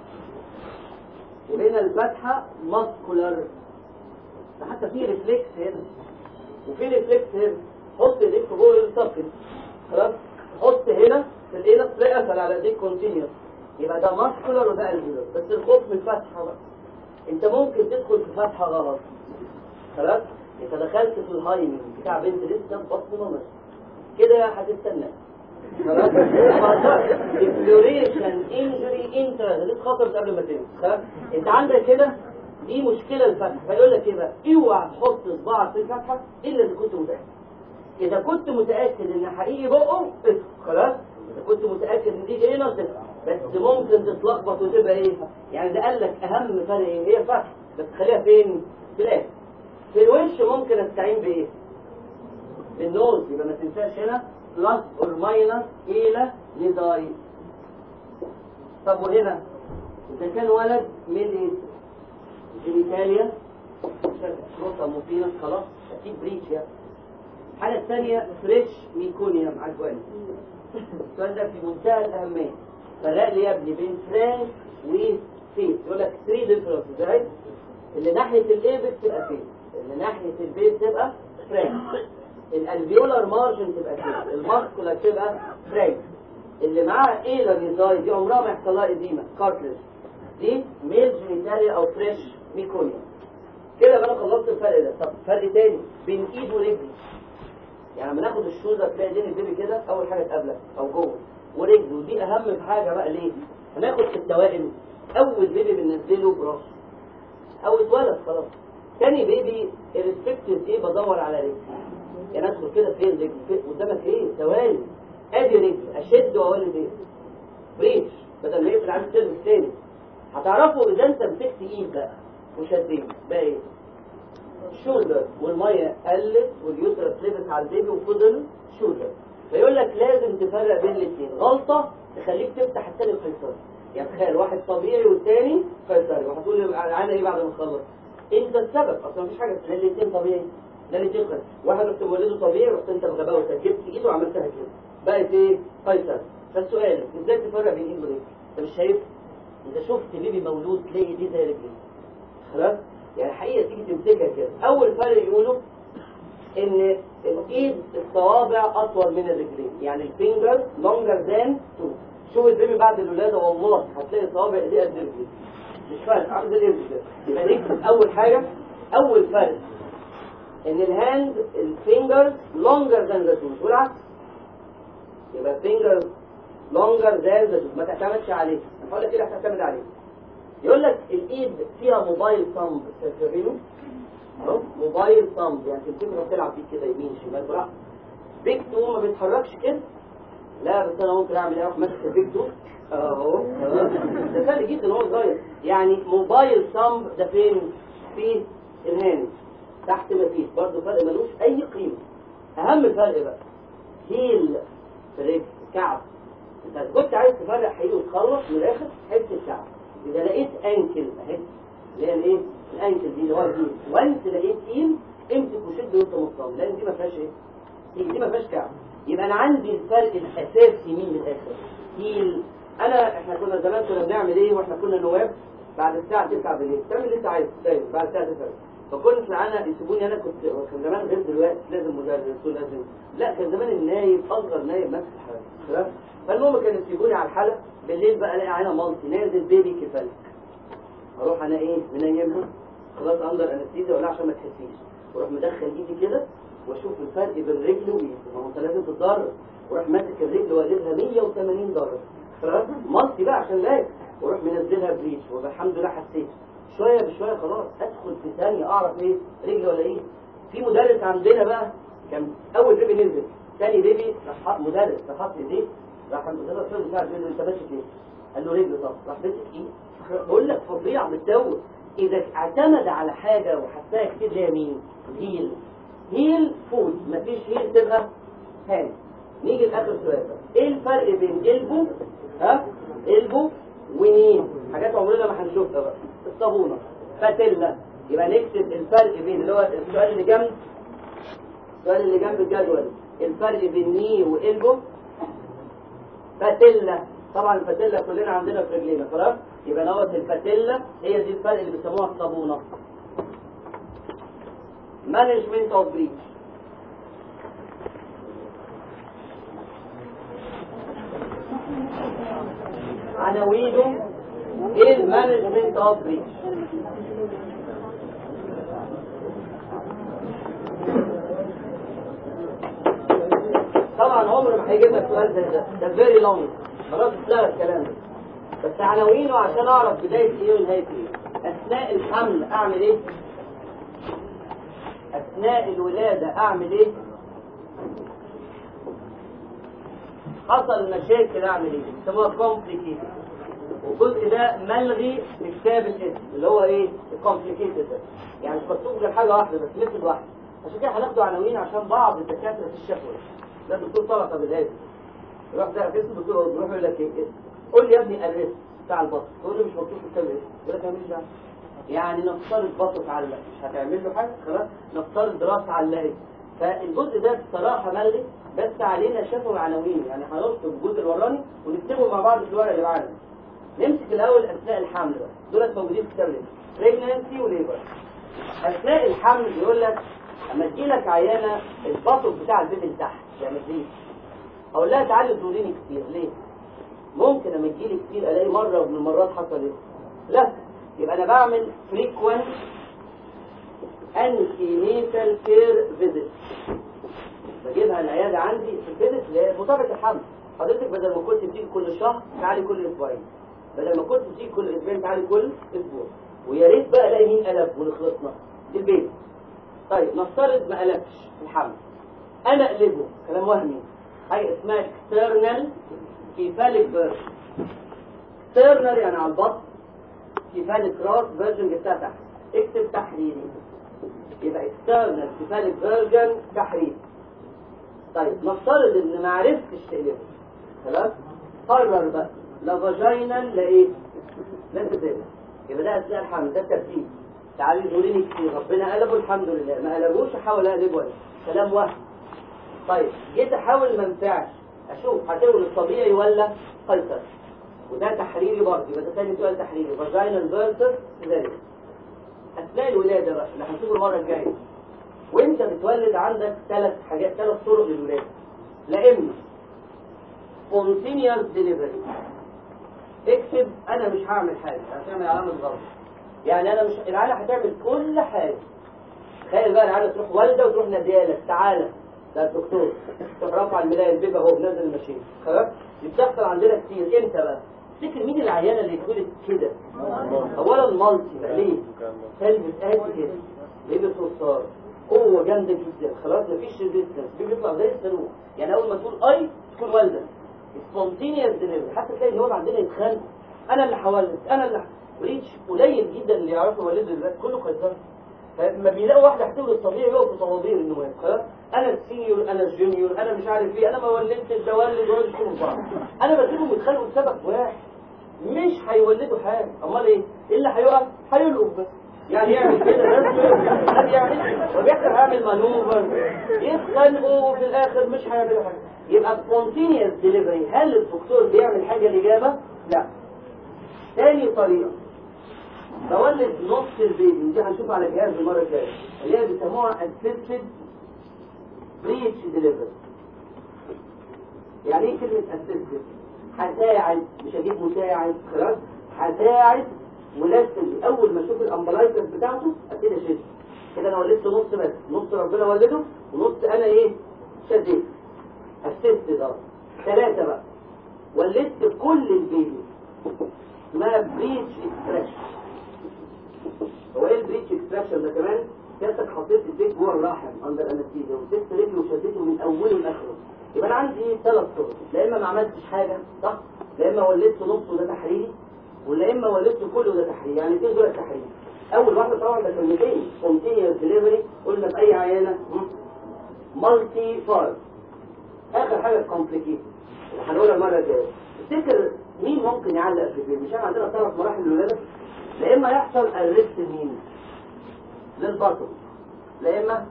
وهنا الفتحة ماسكولار ده حتى في ريفلكس هنا وفي ريفلكس هنا حط ايديك في جوه الصف خلاص حط هنا في الايدك تلاقي قفل على ايديك كونتينيوس يبقى ده ماسكولار وده الفيولار بس الخوف من الفتحه بقى انت ممكن تدخل في فتحه غلط خلاص انت دخلت في الهايمن بتاع بنت لسه في بطن مامتها كده هتستنى خلاص ديفلوريشن انجري انترا لسه خطرت قبل ما تنزل خلاص انت عندك كده دي مشكله الفتحه فيقول لك ايه بقى اوعى تحط صباعك في الفتحه الا اذا كنت متاكد اذا كنت متاكد ان حقيقي بقه ادخل خلاص اذا كنت متاكد ان دي ايه نص بس ممكن تتلخبط وتبقى ايه يعني ده قال لك اهم فرق ايه هي فتحه بس خليها فين في الاخر في الوش ممكن استعين بايه بالنوز يبقى ما تنساش هنا بلس اور ماينس الى لداي طب وهنا اذا كان ولد من ايه جينيتاليا نقطة مفيدة خلاص أكيد بريتش يعني الحاجة الثانية فريش ميكونيوم عجواني السؤال ده في منتهى الأهمية فرق لي يا ابني بين فرانك وفيس يقول لك 3 ديفرنس ازاي؟ اللي ناحية الايبك تبقى فيس اللي ناحية البيت تبقى فرانك الالفيولار مارجن تبقى فيس الماسكولار تبقى فرانك اللي معاها ايه نيزاي دي عمرها ما يحصل لها اديمه كارتلج دي ميل جينيتاليا او فريش ميكونيوم كده بقى خلصت الفرق ده طب فرق تاني بين ايد ورجل يعني لما ناخد الشوزه تلاقي ايدين البيبي كده اول حاجه تقابلك او جوه ورجله ودي اهم حاجه بقى ليه هناخد في التوائم اول بيبي بننزله براسه او اتولد خلاص تاني بيبي الريسبكتيف ايه بدور على رجل يعني ادخل كده فين رجل فين قدامك ايه ثواني ادي رجل اشد واولد ايه بريش بدل ما يقفل عندي سيرفس تاني هتعرفوا اذا انت مسكت ايد بقى وشديت بقى ايه شولدر والميه قلت واليوترس لبس على البيبي وفضل شولدر فيقول لك لازم تفرق بين الاثنين غلطه تخليك تفتح الثاني القيصري يعني تخيل واحد طبيعي والثاني قيصري وهتقول لي عامل ايه بعد ما تخلص انت السبب اصلا مفيش حاجه لا الاثنين طبيعي لا الاثنين قيصري واحد رحت مولده طبيعي رحت انت بغباوتك جبت ايده وعملتها كده بقت ايه قيصري فالسؤال ازاي تفرق بين ايد ورجل انت مش شايف انت شفت بيبي مولود تلاقي دي زي رجليه خلاص يعني حقيقة تيجي تمسكها كده أول فرق يقولوا إن الإيد الصوابع أطول من الرجلين يعني الفينجر لونجر ذان تو شوف البيبي بعد الولادة والله هتلاقي صوابع إيديه قد الرجلين مش فرق عامل زي الإبن كده يبقى دي أول حاجة أول فرق إن الهاند الفينجر لونجر ذان ذا تو مش والعكس يبقى الفينجر لونجر ذان ذا تو ما تعتمدش عليه أنا هقول لك كده هتعتمد عليه يقول لك الايد فيها موبايل صمب فاكرينه اهو موبايل صمب يعني تمسكه بتلعب بيه كده يمين شمال براحتك بيج تو ما بيتحركش كده لا بس انا ممكن اعمل ايه اروح ماسك البيج تو اهو ده فرق جدا هو صغير يعني موبايل صمب ده فين في الهاند تحت ما فيش برضه فرق ملوش اي قيمه اهم فرق بقى هيل في الرجل كعب انت كنت عايز تفرق حقيقي وتخلص من الاخر حته الكعب إذا لقيت أنكل أهي اللي هي الإيه؟ الأنكل دي اللي هو الهيل وأنت لقيت هيل امسك وشد وأنت مطمن لأن دي ما فيهاش إيه؟ هي دي ما فيهاش كعب يبقى أنا عندي الفرق الأساسي مين من الآخر؟ هيل انا احنا كنا زمان كنا بنعمل ايه واحنا كنا نواب بعد الساعه 9 بالليل تعمل اللي انت عايزه دايما بعد الساعه 9 فكنت معانا يسيبوني انا كنت كان زمان غير دلوقتي لازم مدرس ولازم لا كان زمان النايب اصغر نايب ماسك الحلقه خلاص فالمهم كانوا يسيبوني على الحلقه بالليل بقى الاقي عينه مالتي نازل بيبي كفالك اروح انا ايه منيمها خلاص اندر انستيزيا ولا عشان ما تحسيش واروح مدخل ايدي كده واشوف الفرق بين رجلي وايدي ما هو انت لازم تتدرب واروح ماسك الرجل واجيبها 180 درجه خلاص مالتي بقى عشان لا واروح منزلها بريتش والحمد لله حسيت شويه بشويه خلاص ادخل في ثانيه اعرف ايه رجلي ولا ايه في مدرس عندنا بقى كان اول بيبي نزل ثاني بيبي راح حط- مدرس راح حط ايديه راح المدرس بتاع بيقول له انت ماشي فين؟ قال له رجل طب راح مسك ايه؟ بقول لك فظيع متدور اذا اعتمد على حاجه وحسها كتير زي مين؟ هيل هيل فود مفيش هيل تبقى هاند نيجي لاخر سؤال بقى. ايه الفرق بين البو ها البو ونين حاجات عمرنا ما هنشوفها بقى الصابونه فاتيلا يبقى نكتب الفرق بين اللي هو السؤال اللي جنب السؤال اللي جنب الجدول الفرق بين ني والبو فاتيلا طبعا الفاتيلا كلنا عندنا في رجلينا خلاص يبقى دوت الفاتيلا هي دي الفرق اللي بيسموها الصابونه مانجمنت اوف بريتش عناوينه ايه المانجمنت اوف بريتش طبعا عمر ما هيجيب لك سؤال زي ده ده فيري لونج خلاص اتلغى الكلام ده بس عناوينه عشان اعرف بدايه ايه ونهايه ايه اثناء الحمل اعمل ايه اثناء الولاده اعمل ايه حصل مشاكل اعمل ايه بيسموها كومبليكيتد والجزء ده ملغي في كتاب الاسم اللي هو ايه الكومبليكيتد ده يعني مش مكتوب غير حاجه واحده بس مثل واحده عشان كده هناخده عناوين عشان بعض الدكاتره في الشفوي ده الدكتور طلعت بالهادي يروح ده اسم الدكتور يروح يقول لك ايه قول لي يا ابني الريسك بتاع البطن تقول له مش مكتوب في كتاب الاسم يقول لك انا ماليش دعوه يعني نفترض بطن علق مش هتعمل له حاجه خلاص نفترض دراسه علقت فالجزء ده بصراحه ملغي بس علينا شافوا عناوين يعني هنكتب الجزء الوراني ونكتبه مع بعض في الورقه اللي معانا نمسك الاول اثناء الحمل بقى دولت موجودين في كتاب بريجنانسي وليبر اثناء الحمل بيقول لك اما تجيلك عيانه البطن بتاع البيبي تحت يعني دي اقول لها تعالي تزوريني كتير ليه؟ ممكن اما تجيلي كتير الاقي مره من المرات حصل ايه؟ لا يبقى انا بعمل frequent antenatal care visit بجيبها العياده عندي في الفيزيت لمتابعه الحمل حضرتك بدل ما كنت بتيجي كل شهر تعالي كل اسبوعين بدل ما كنت بتيجي كل اسبوعين تعالي كل اسبوع ويا ريت بقى الاقي مين قلب ونخلصنا دي البيت طيب نفترض ما قلبش في الحمل انا اقلبه كلام وهمي حاجه اسمها external cephalic version external يعني على البطن cephalic راس فيرجن جبتها تحت اكتب تحريري يبقى external cephalic version تحريري طيب نفترض ان ما عرفتش تقلبه خلاص قرر بقى لا فاجينال لا ايه لا تقلبه يبقى ده اثناء الحمل ده الترتيب تعالي زوريني كتير ربنا قلبه الحمد لله ما قلبوش احاول اقلبه أنا. كلام وهم طيب جيت احاول ما ينفعش اشوف هتولد طبيعي ولا قيصر وده تحريري برضه يبقى ده ثاني سؤال تحريري فاجينال فيرسس ذلك اثناء الولاده بقى اللي هنشوفه المره الجايه وانت بتولد عندك ثلاث حاجات ثلاث طرق للولاده لا اما spontaneous delivery اكتب انا مش هعمل حاجه هتعمل علامه غلط يعني انا مش العيله هتعمل كل حاجه تخيل بقى العيله تروح والده وتروح ناديالك تعالى ده الدكتور تروح رافع الملايه البيبي اهو نازل الماشين خلاص دي بتحصل عندنا كتير امتى بقى تفتكر مين العيانه اللي اتولد كده اولا مالتي بقى ليه تلبس قد كده بيبي صرصار قوه جامده جدا خلاص مفيش ريزيستنس بيبي بيطلع زي الصاروخ يعني اول ما تقول اي تكون والده سبونتينيوس ديليفري حتى تلاقي النواب عندنا يتخانقوا انا اللي هولد انا اللي ه- ريتش قليل جدا اللي يعرفوا يولدوا دلوقتي كله قيصري فلما بيلاقوا واحده هتولد طبيعي يقفوا طوابير النواب خلاص انا السينيور انا الجونيور انا مش عارف ايه انا ما ولدتش ده ولد وولد كلهم بعض انا بسيبهم يتخانقوا لسبب واحد مش هيولدوا حاجه امال ايه إيه اللي هيقف هيلقوا بس يعني يعمل كده بس ده بيعمل وبيحصل هيعمل مانوفر يتخانقوا وفي الاخر مش هيعملوا حاجه يبقى spontaneous ديليفري هل الدكتور بيعمل حاجه الاجابه لا تاني طريقه بولد نص البيبي ودي هنشوفها على جهاز المره الجايه اللي هي بيسموها assisted breech delivery يعني ايه كلمه assisted هساعد مش هجيب مساعد خلاص هساعد ولادة البيبي اول ما اشوف الامبلايزر بتاعته ابتدي اشد كده انا ولدت نص بس نص ربنا ولده ونص انا ايه شديت assisted اه ثلاثه بقى ولدت كل البيبي اسمها بريتش اكستراكشن هو ايه البريتش اكستراكشن ده كمان سيادتك حطيت البيت جوه الرحم اندر انستيزيا وسبت رجله وشدته من اوله لاخره يبقى انا عندي ثلاث طرق لا اما ما عملتش حاجه صح لا اما ولدت نص وده تحريري ولا اما ولدت كله وده تحريري يعني الاثنين دول تحريري اول واحده طبعا ده كلمتين سبونتينيوس ديليفري قلنا في اي عيانه مالتي فار اخر حاجه كومبليكيتد هنقولها المره الجايه تفتكر مين ممكن يعلق في البيت مش احنا عندنا ثلاث مراحل الولاده لا اما يحصل الريست مين للبطن لا اما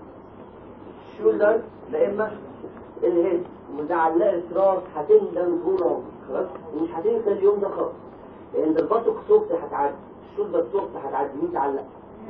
شولدر لا اما الهيد وده علقت راس هتندم طول عمرك خلاص ومش هتنسى اليوم ده خالص لان ده البطن سوفت هتعدي الشولدر سوفت هتعدي مين تعلق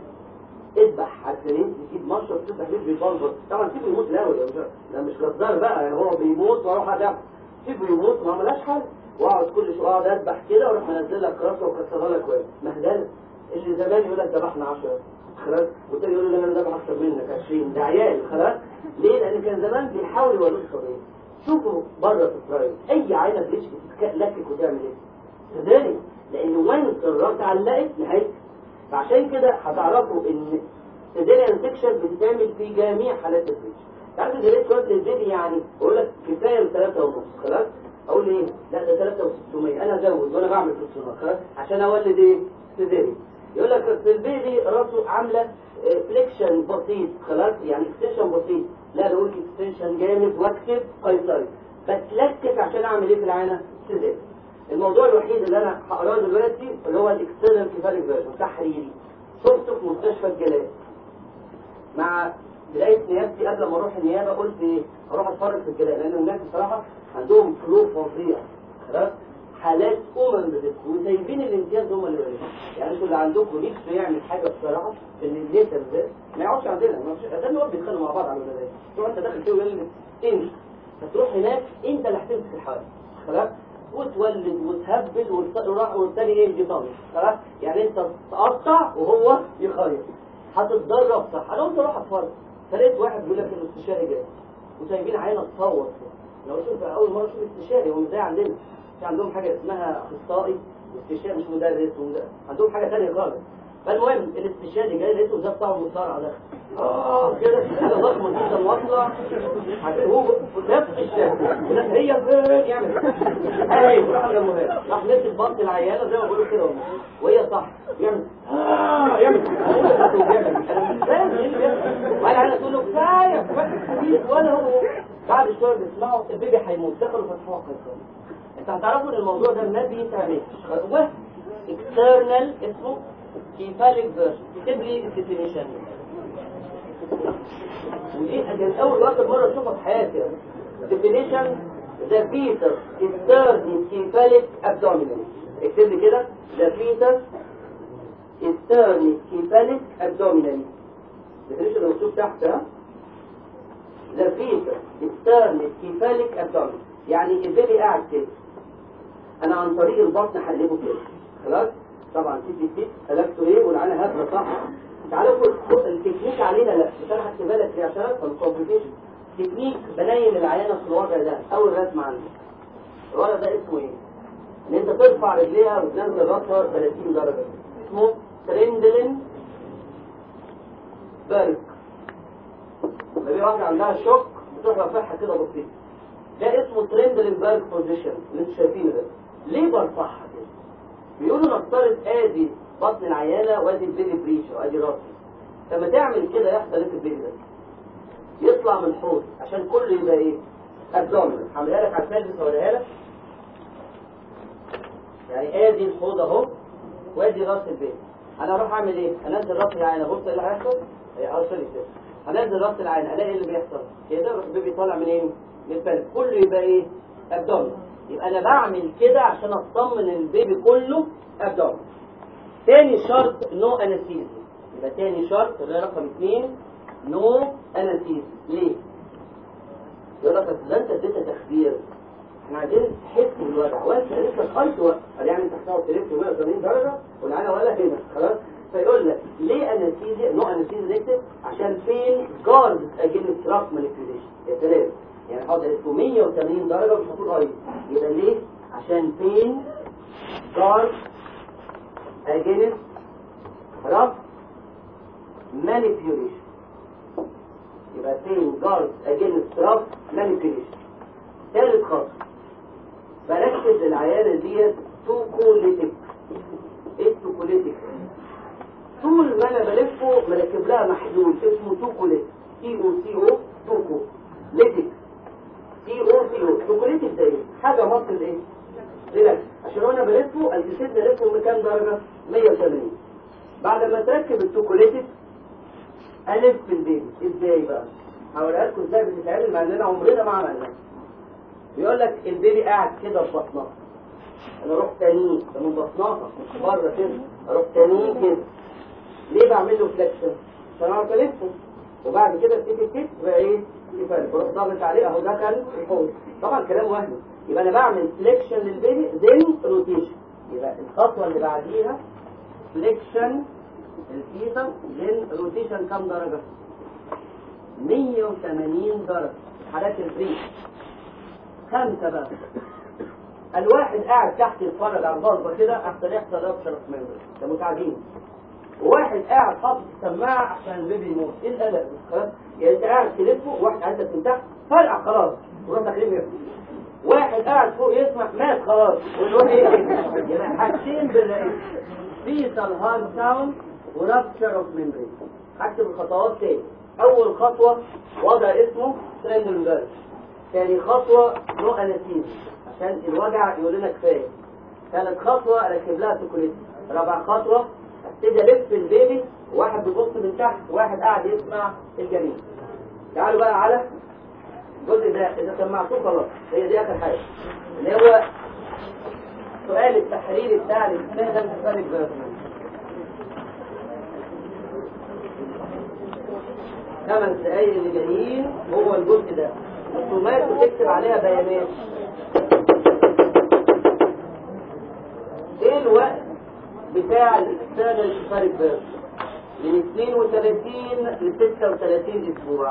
اذبح عارفين تجيب مشرب تذبح بيه بيبلبط طبعا سيبه يموت الاول يا باشا ده مش جزار بقى يعني هو بيموت واروح ادعم سيبه يموت ما عملهاش حاجه واقعد كل شويه اقعد اذبح كده واروح منزل لك راسه وكسرها لك كويس مهدله اللي زمان يقول لك ذبحنا 10 خلاص والتاني يقول له انا ذبح اكتر منك 20 ده عيال خلاص ليه؟ لان كان زمان بيحاولوا يولدوا القضيه شوفوا بره في اسرائيل اي عينه بليش بتتلكك وتعمل ايه؟ صدقني لان وانس الراس علقت نهايتها فعشان كده هتعرفوا ان سيزيريان سيكشن بتتعمل في جميع حالات البريتش تعرف جريت وزن البيبي يعني اقول لك كفايه ثلاثة ونص خلاص اقول ايه لا ده 3600 انا ازود وانا بعمل في السنة خلاص عشان اولد ايه سيزيريان يقول لك في البيبي راسه عامله فليكشن بسيط خلاص يعني اكستنشن بسيط لا بقول اكستنشن جامد واكتب قيصري بتلكك عشان اعمل ايه في العينه سيزيريان الموضوع الوحيد اللي انا هقراه دلوقتي اللي هو الاكسترنال كيفاليك فيرجن تحريري شفته في مستشفى الجلال مع بداية نيابتي قبل ما اروح النيابة قلت ايه اروح اتفرج في الجلاء لان الناس بصراحة عندهم فلو فظيع خلاص حالات امم بتبكي وسايبين الامتياز هم اللي يعملوا يعني انتوا اللي عندكم نفسه يعمل حاجة بصراحة ان الليتر ده ما يقعدش عندنا ما فيش ده اللي هو بيتخانقوا مع بعض على الولاد تروح انت داخل فيه ويقول لي امشي فتروح هناك انت اللي هتمسك الحوادث خلاص وتولد وتهبل والت- والتاني ايه يجي طالع خلاص يعني انت تقطع وهو يخيط هتتدرب صح انا قلت اروح اتفرج فلقيت واحد بيقول لك الاستشاري جاي وسايبين عينه تصوت لو شوف اول مره اشوف استشاري هو مش زي عندنا مش عندهم حاجه اسمها اخصائي واستشاري مش مدرس ومدرس. عندهم حاجه ثانيه خالص فالمهم الاستشاري جاي لقيته ده بتاع المصارعه ده اه كده حاجه ضخمه جدا واطلع هو نفس الشكل ونفس هي فين يعمل ايوه راح جنبها راح نزل بط العياله زي ما بقولوا كده والله. وهي صح يعمل اه يعمل انا مش فاهم ايه اللي بيحصل ولا انا تقول له كفايه كفايه ولا هو بعد شويه بيسمعوا البيبي هيموت دخلوا فتحوها قيصري انت هتعرفوا ان الموضوع ده ما بيتعملش وهم اكسترنال اسمه كيفاليك فيرجن اكتب لي الديفينيشن ودي كانت اول واخر مره اشوفها في حياتي definition the fetus is served in cephalic abdominal اكتب لي كده the fetus is served in cephalic abdominal definition اللي مكتوب تحت ها the fetus is served in cephalic abdominal يعني البيبي قاعد كده انا عن طريق البطن حلبه كده خلاص طبعا تي بي تي علاجته ايه والعينه هبله صح تعالوا خد التكنيك علينا لا مش انا هكتبها لك دي عشان افهم الكومبليكيشن تكنيك بنيم العيانه في الوضع ده اول رسمه عندي الوضع ده اسمه ايه؟ ان انت ترفع رجليها وتنزل راسها 30 درجه اسمه ترندلن بارك لما بيبقى واحده عندها شوك بتروح رافعها كده بسيط ده اسمه ترندلن بارك بوزيشن اللي انتوا شايفينه ده ليه برفعها كده؟ بيقولوا نفترض ادي بطن العيانه وادي البيبي بريش وادي راسي لما تعمل كده يحصل ايه في البيبي ده يطلع من الحوض عشان كله يبقى ايه ابدومينال هعملها لك على الفيلم اوريها لك يعني ادي الحوض اهو وادي راس البيبي انا اروح اعمل ايه انزل راس العينه بص ايه اللي هيحصل هي اه سوري كده هنزل راس العينه الاقي ايه اللي بيحصل كده يروح البيبي طالع منين للبلد كله يبقى ايه ابدومين يبقى انا بعمل كده عشان اطمن البيبي كله ابدومين تاني شرط نو انستيزيا يبقى تاني شرط اللي هي رقم اثنين نو انستيزيا ليه؟ يقول لك اصل انت اديتها تخدير احنا عايزين تحس بالوجع وانت لسه خالص وقت يعني انت هتقعد تلف 180 درجه والعينه ولا هنا خلاص فيقول لك ليه انستيزيا نو انستيزيا نكتب عشان فين جارد اجينست راف مانيبيوليشن يا سلام يعني حاضر اسمه 180 درجه مش هتقول اي يبقى ليه عشان فين جارد اجينست راف مانيبيوليشن يبقى فين جارد اجينست راف مانيبيوليشن ثالث خط بركز العيانه ديت توكوليتك ايه التوكوليتك طول ما انا بلفه مركب لها محلول اسمه توكوليت تي او سي او توكو ليتك تي او سي او توكوليتك ده ايه حاجه مصر ايه ريلاكس عشان وانا بلفه الجسد بلفه من كام درجه 180 بعد ما تركب التوكوليتك الف في البيبي ازاي بقى هوريها لكم ازاي بتتعمل مع اننا عمرنا ما عملناها بيقول لك البيبي قاعد كده في بطنها انا اروح تانيه ده من بطنها مش بره كده اروح تانيه كده ليه بعمل له فليكشن عشان اعرف الفه وبعد كده تيجي الكتف بقى ايه يفرق بروح ضاغط عليه اهو ده كان الحوض طبعا كلام وهمي يبقى انا بعمل فليكشن للبيبي زين روتيشن يبقى الخطوه اللي بعديها فليكشن الفيتا زين روتيشن كام درجه 180 درجه حالات الفري خمسه بقى الواحد قاعد تحت يتفرج على البلطه كده احسن يحصل رابشر اوف ميموري ده متعبين وواحد قاعد حاطط السماعه عشان البيبي يموت ايه القلق خلاص يعني انت قاعد تلفه وواحد قاعد من تحت فرقع خلاص وروح داخلين يفهم واحد قاعد فوق يسمع مات خلاص واللي هو ايه يبقى حاجتين بالرئيس فيتال هارد ساوند ورابشر اوف ميموري هكتب الخطوات تاني اول خطوه وضع اسمه تريندلنجر ثاني خطوه نو انستيزيا عشان الوجع يقول لنا كفايه ثالث خطوه اركب لها سكوليت رابع خطوه ابتدي الف البيبي واحد بيبص من تحت واحد قاعد يسمع الجنين تعالوا بقى على الجزء ده اذا سمعتوه خلاص هي دي اخر حاجه اللي هو سؤال التحرير بتاع الاستخدام في فرق خمس دقايق اللي جايين هو الجزء ده الرسومات بتكتب عليها بيانات ايه الوقت بتاع الاكسترنال شفارك بيرد من 32 ل 36 اسبوع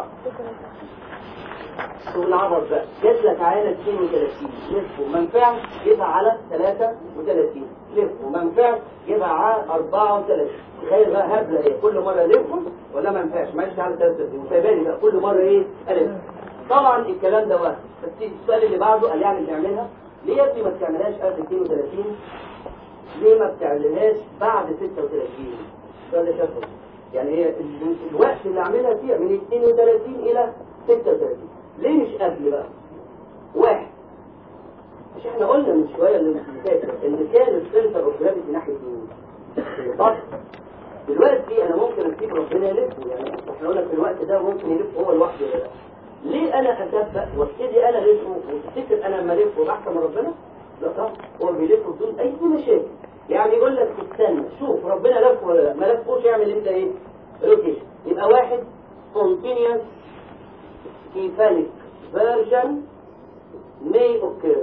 شغل عبط بقى جات لك عينه 32 لف وما نفعش جيبها على 33 لف وما نفعش جيبها على 34 تخيل بقى هبله هي كل مره الفهم ولا ما ينفعش ماشي على 33 وسايباني بقى كل مره ايه الف طبعا الكلام ده وهم بس السؤال اللي بعده قال يعني بنعملها ليه يا ابني ما بتعملهاش قبل 32 ليه ما بتعملهاش بعد 36 السؤال ده شافه يعني هي ال- الوقت اللي اعملها فيها من 32 الى 36 ليه مش قبل بقى واحد مش احنا قلنا من شويه اللي مش فاكر ان كان السنتر اوف جرافيتي ناحيه مين؟ البطن دلوقتي انا ممكن اسيب ربنا يلفه يعني احنا قلنا في الوقت ده ممكن يلف هو لوحده ولا لا ليه انا اسبق وابتدي انا الفه وتفتكر انا لما الفه بحكم من ربنا؟ لا صح هو بيلف بدون اي مشاكل يعني يقول لك استنى شوف ربنا لف ولا لا ما لفوش يعمل انت ايه؟ روتيشن يبقى واحد spontaneous cephalic version may occur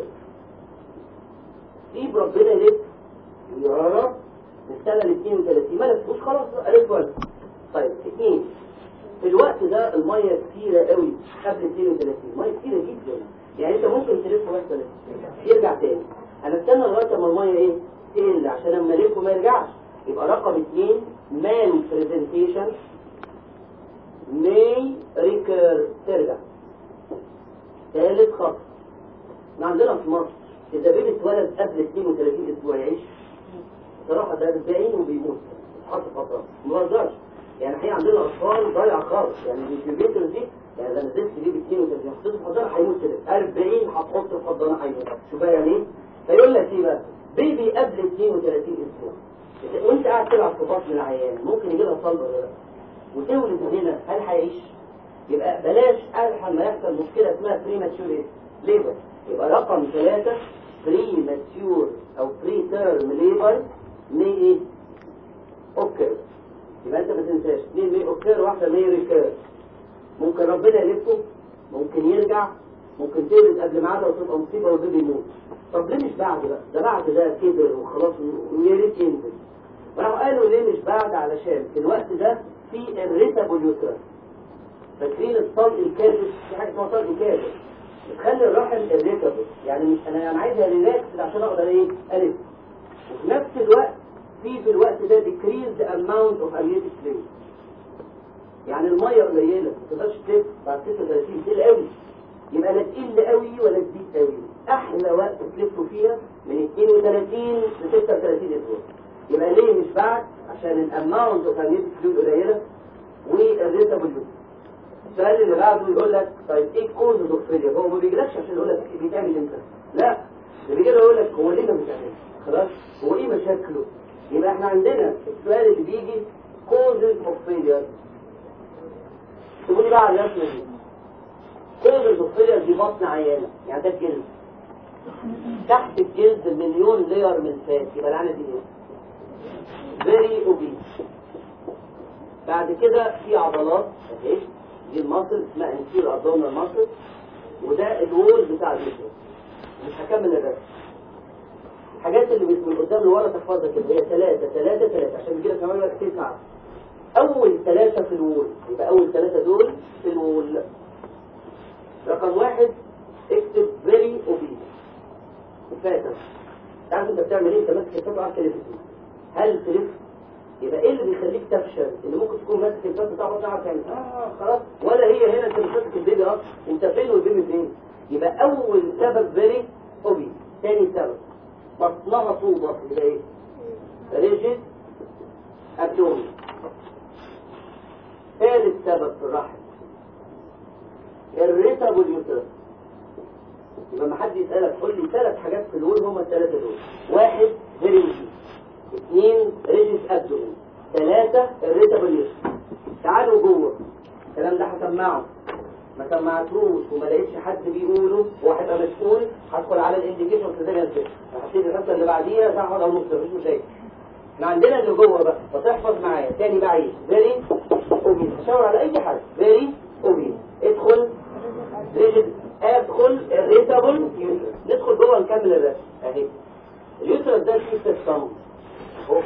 سيب ربنا يلف يا رب السنة ال 32 ما لفوش خلاص ألف ولا طيب اثنين في الوقت ده المية كتيرة قوي قبل 32 مية كتيرة جدا يعني انت ممكن تلف واحد ثلاثة يرجع تاني انا استنى لغاية ما المية ايه تقل عشان لما الف ما يرجعش يبقى رقم اثنين مان برزنتيشن may recur ترجع ثالث خط احنا عندنا في مصر اذا بيبي اتولد قبل 32 اسبوع يعيش صراحة ده 40 وبيموت حط فترة ما بهزرش يعني الحقيقة عندنا اطفال ضايعة خالص يعني الانكيوبيتر دي يعني اذا نزلت بيبي 32 حطيته في حضانة هيموت كده 40 هتحط في حضانة هيموت شوف بقى يعني ايه فيقول لك ايه بقى بيبي قبل 32 اسبوع وانت قاعد تلعب في بطن العيان ممكن يجي لها صلب ولا لا وتولد هنا هل هيعيش يبقى بلاش ألحق ما يحصل مشكلة اسمها بريماتشور ليبر يبقى رقم ثلاثة بريماتشور أو بري تيرم ليبر مي إيه؟ أوكر يبقى أنت ما تنساش اثنين مي أوكر واحدة مي ريكير ممكن ربنا يلفه ممكن يرجع ممكن تولد قبل ميعادها وتبقى مصيبة والبيبي يموت طب ليه مش بعد بقى؟ ده بعد ده كبر وخلاص ويا ريت ينزل راحوا قالوا ليه مش بعد علشان في الوقت ده في الريتابل يوترس فاكرين الطلق الكابس في حاجه اسمها طلق كابس بتخلي الرحم الريتابل يعني مش انا انا عايزها ريلاكس عشان اقدر ايه الف وفي نفس الوقت في في الوقت ده decreased amount of amniotic fluid يعني الميه قليله ما تقدرش تلف بعد 36 تقيل قوي يبقى لا تقل قوي ولا تزيد قوي احلى وقت تلفوا فيها من 32 ل 36 اسبوع يبقى ليه مش بعد عشان الاماونت اوف امنيتك فلويد قليله والريتابل السؤال اللي بعده يقول لك طيب ايه كوزز اوف فيلير هو ما بيجيلكش عشان يقول لك بيتعمل امتى لا ده بيجي يقول لك هو ليه ما بيتعملش خلاص هو ايه مشاكله يبقى احنا عندنا السؤال اللي بيجي كوزز اوف فيلير تقولي بقى على الرسمه دي كوزز اوف فيلير دي بطن عيانه يعني ده الجلد تحت الجلد مليون لير من فات يبقى العينه دي ايه؟ فيري اوبيس بعد كده في عضلات اهي دي المصل اسمها انتير ابدومينال مصل وده الوول بتاع الجسم مش هكمل الرسم الحاجات اللي من قدام لورا تحفظها كده هي ثلاثة ثلاثة ثلاثة عشان كده كمان لك كتير ساعة أول ثلاثة في الوول يبقى أول ثلاثة دول في الوول رقم واحد اكتب فيري اوبيس فاتح تعرف انت بتعمل ايه انت ماسك القطعه تلف هل تلف يبقى ايه اللي بيخليك تفشل اللي ممكن تكون ماسك القطعه تقعد تعرف تعمل اه خلاص ولا هي هنا انت مش ماسك البيبي اصلا انت فين والبيبي فين يبقى اول سبب فيري اوبي ثاني سبب بطنها طوبه يبقى ايه ريجيد ابدومين ثالث سبب في الرحم الريتابل يوترس يبقى ما حد يسألك قول لي ثلاث حاجات في الول هما الثلاثة دول واحد فيري اثنين ريجيس ابدومين ثلاثة الريتابل يوترس تعالوا جوه الكلام ده هسمعه ما سمعتوش وما لقيتش حد بيقوله واحد هيبقى مسؤول هدخل على الانديكيشن في زي كده هبتدي الحصه اللي بعديها هقعد او نص مفيش مشاكل احنا عندنا اللي جوه بقى فتحفظ معايا تاني بعيد فيري اوبيس هشاور على اي حاجه فيري اوبيس ادخل ريجيد ادخل الريتابل يوترس ندخل جوه نكمل الرسم اهي اليوترس ده فيه سيستم اهو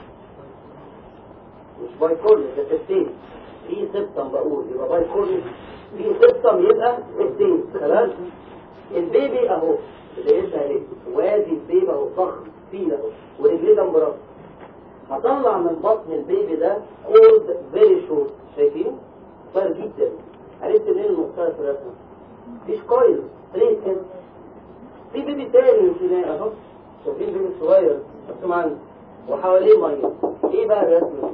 مش باي كورنس ده سيستم فيه سيستم بقول يبقى باي كورنس فيه سيستم يبقى سيستم خلاص البيبي اهو اللي لسه عليه وادي البيبي اهو ضخم فيه اهو ورجليه جنب راسه هطلع من بطن البيبي ده كود فيري شورت شايفين؟ صغير جدا عرفت منين النقطه في الرسمه مفيش كويس ليه كده في بيبي تاني في هنا اهو شايفين بيبي صغير مرسوم عنه وحواليه ميه ايه بقى الرسمه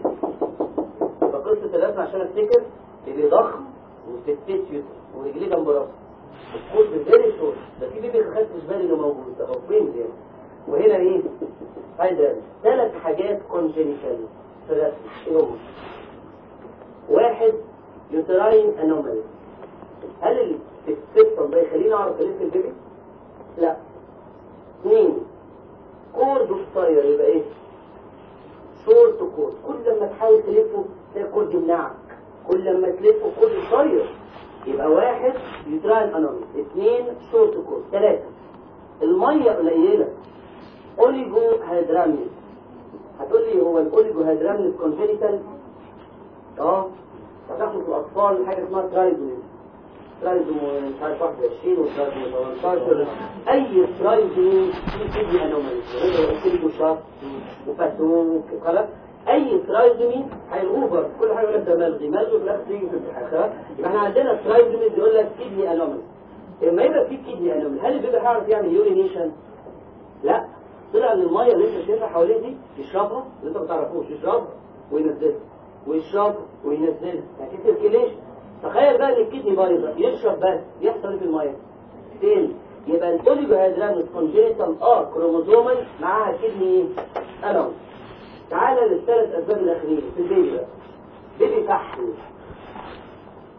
فقصه الرسم عشان افتكر بيبي ضخم وستيتيوت ورجليه جنب راسه الكود فيري شورت ده في بيبي ما خدتش بالي انه موجود اهو فين ده وهنا ايه هذا ثلاث حاجات كونجينيتال في الرسم ايه هم واحد يوتراين انومالي هل السيستم ده يخليني اعرف الف البيبي؟ لا اثنين كورد قصير يبقى ايه؟ شورت كورد كل لما تحاول تلفه تلاقي الكورد يمنعك كل لما تلفه كورد قصير يبقى واحد يوتراين انومالي اثنين شورت كورد ثلاثة المية قليلة اوليجو هيدرامنس هتقول لي هو الاوليجو هيدرامنس كونجينيتال اه هتاخد في الاطفال حاجه اسمها ترايزومين ترايزوم مش عارف 21 وترايزوم 18 اي ترايزوم في كيدني انومالي كيدني شاف وفاتوك خلاص اي ترايزومي هيغوبر كل حاجه يقول لك ده ملغي ملغي في الاخر تيجي في الامتحان خلاص يبقى احنا عندنا ترايزومي بيقول لك كيدني انومالي لما يبقى في كيدني انومالي هل البيبي هيعرف يعمل يورينيشن؟ لا طلع ان الميه اللي انت شايفها حواليه دي يشربها اللي انت ما تعرفوش يشربها وينزلها ويشرب وينزلها يعني سيركيليشن تخيل بقى ان الكدني بايظه يشرب بس يحصل ايه في الميه تاني يبقى الاوليجو هيدرامس كونجينيتال اه كروموزومال معاها كدني ايه؟ انوم تعالى للثلاث اسباب الاخرين في البيبي بقى بيبي فحل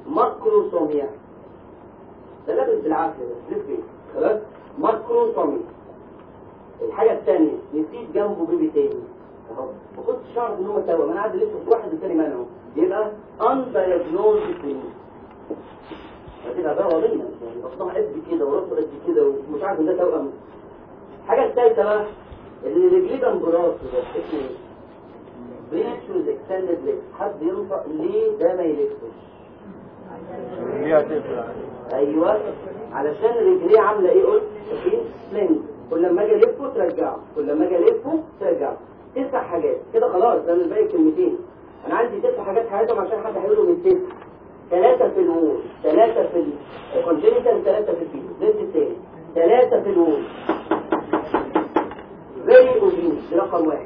ماكروسوميا ده لابس بالعافيه ده لف ايه خلاص ماكروسوميا الحاجه الثانيه نسيت جنبه بيبي تاني اهو ما كنتش اعرف ان هو توأم انا قاعد لسه واحد والتاني منعه يبقى undiagnosed twins هتبقى بقى وضعية يعني بطنها قد كده وراسه قد كده ومش عارف ان ده توأم الحاجه الثالثه بقى اللي رجليه جنب راسه ده اسمه ايه؟ بريتشوز اكستندد ليج حد ينفع ليه ده ما يلفش ليه هتقفل ايوه علشان رجليه عامله ايه قلت في سلنج كل لما اجي الفه ترجعه كل لما اجي الفه ترجعه تسع حاجات كده خلاص ده من باقي كلمتين انا عندي تسع حاجات حياتهم عشان حد هيقولوا من تسع ثلاثة في الوول ثلاثة في الكونجنيتال ثلاثة في الفيتو زي التاني ثلاثة في الوول فيري اوبيس دي رقم واحد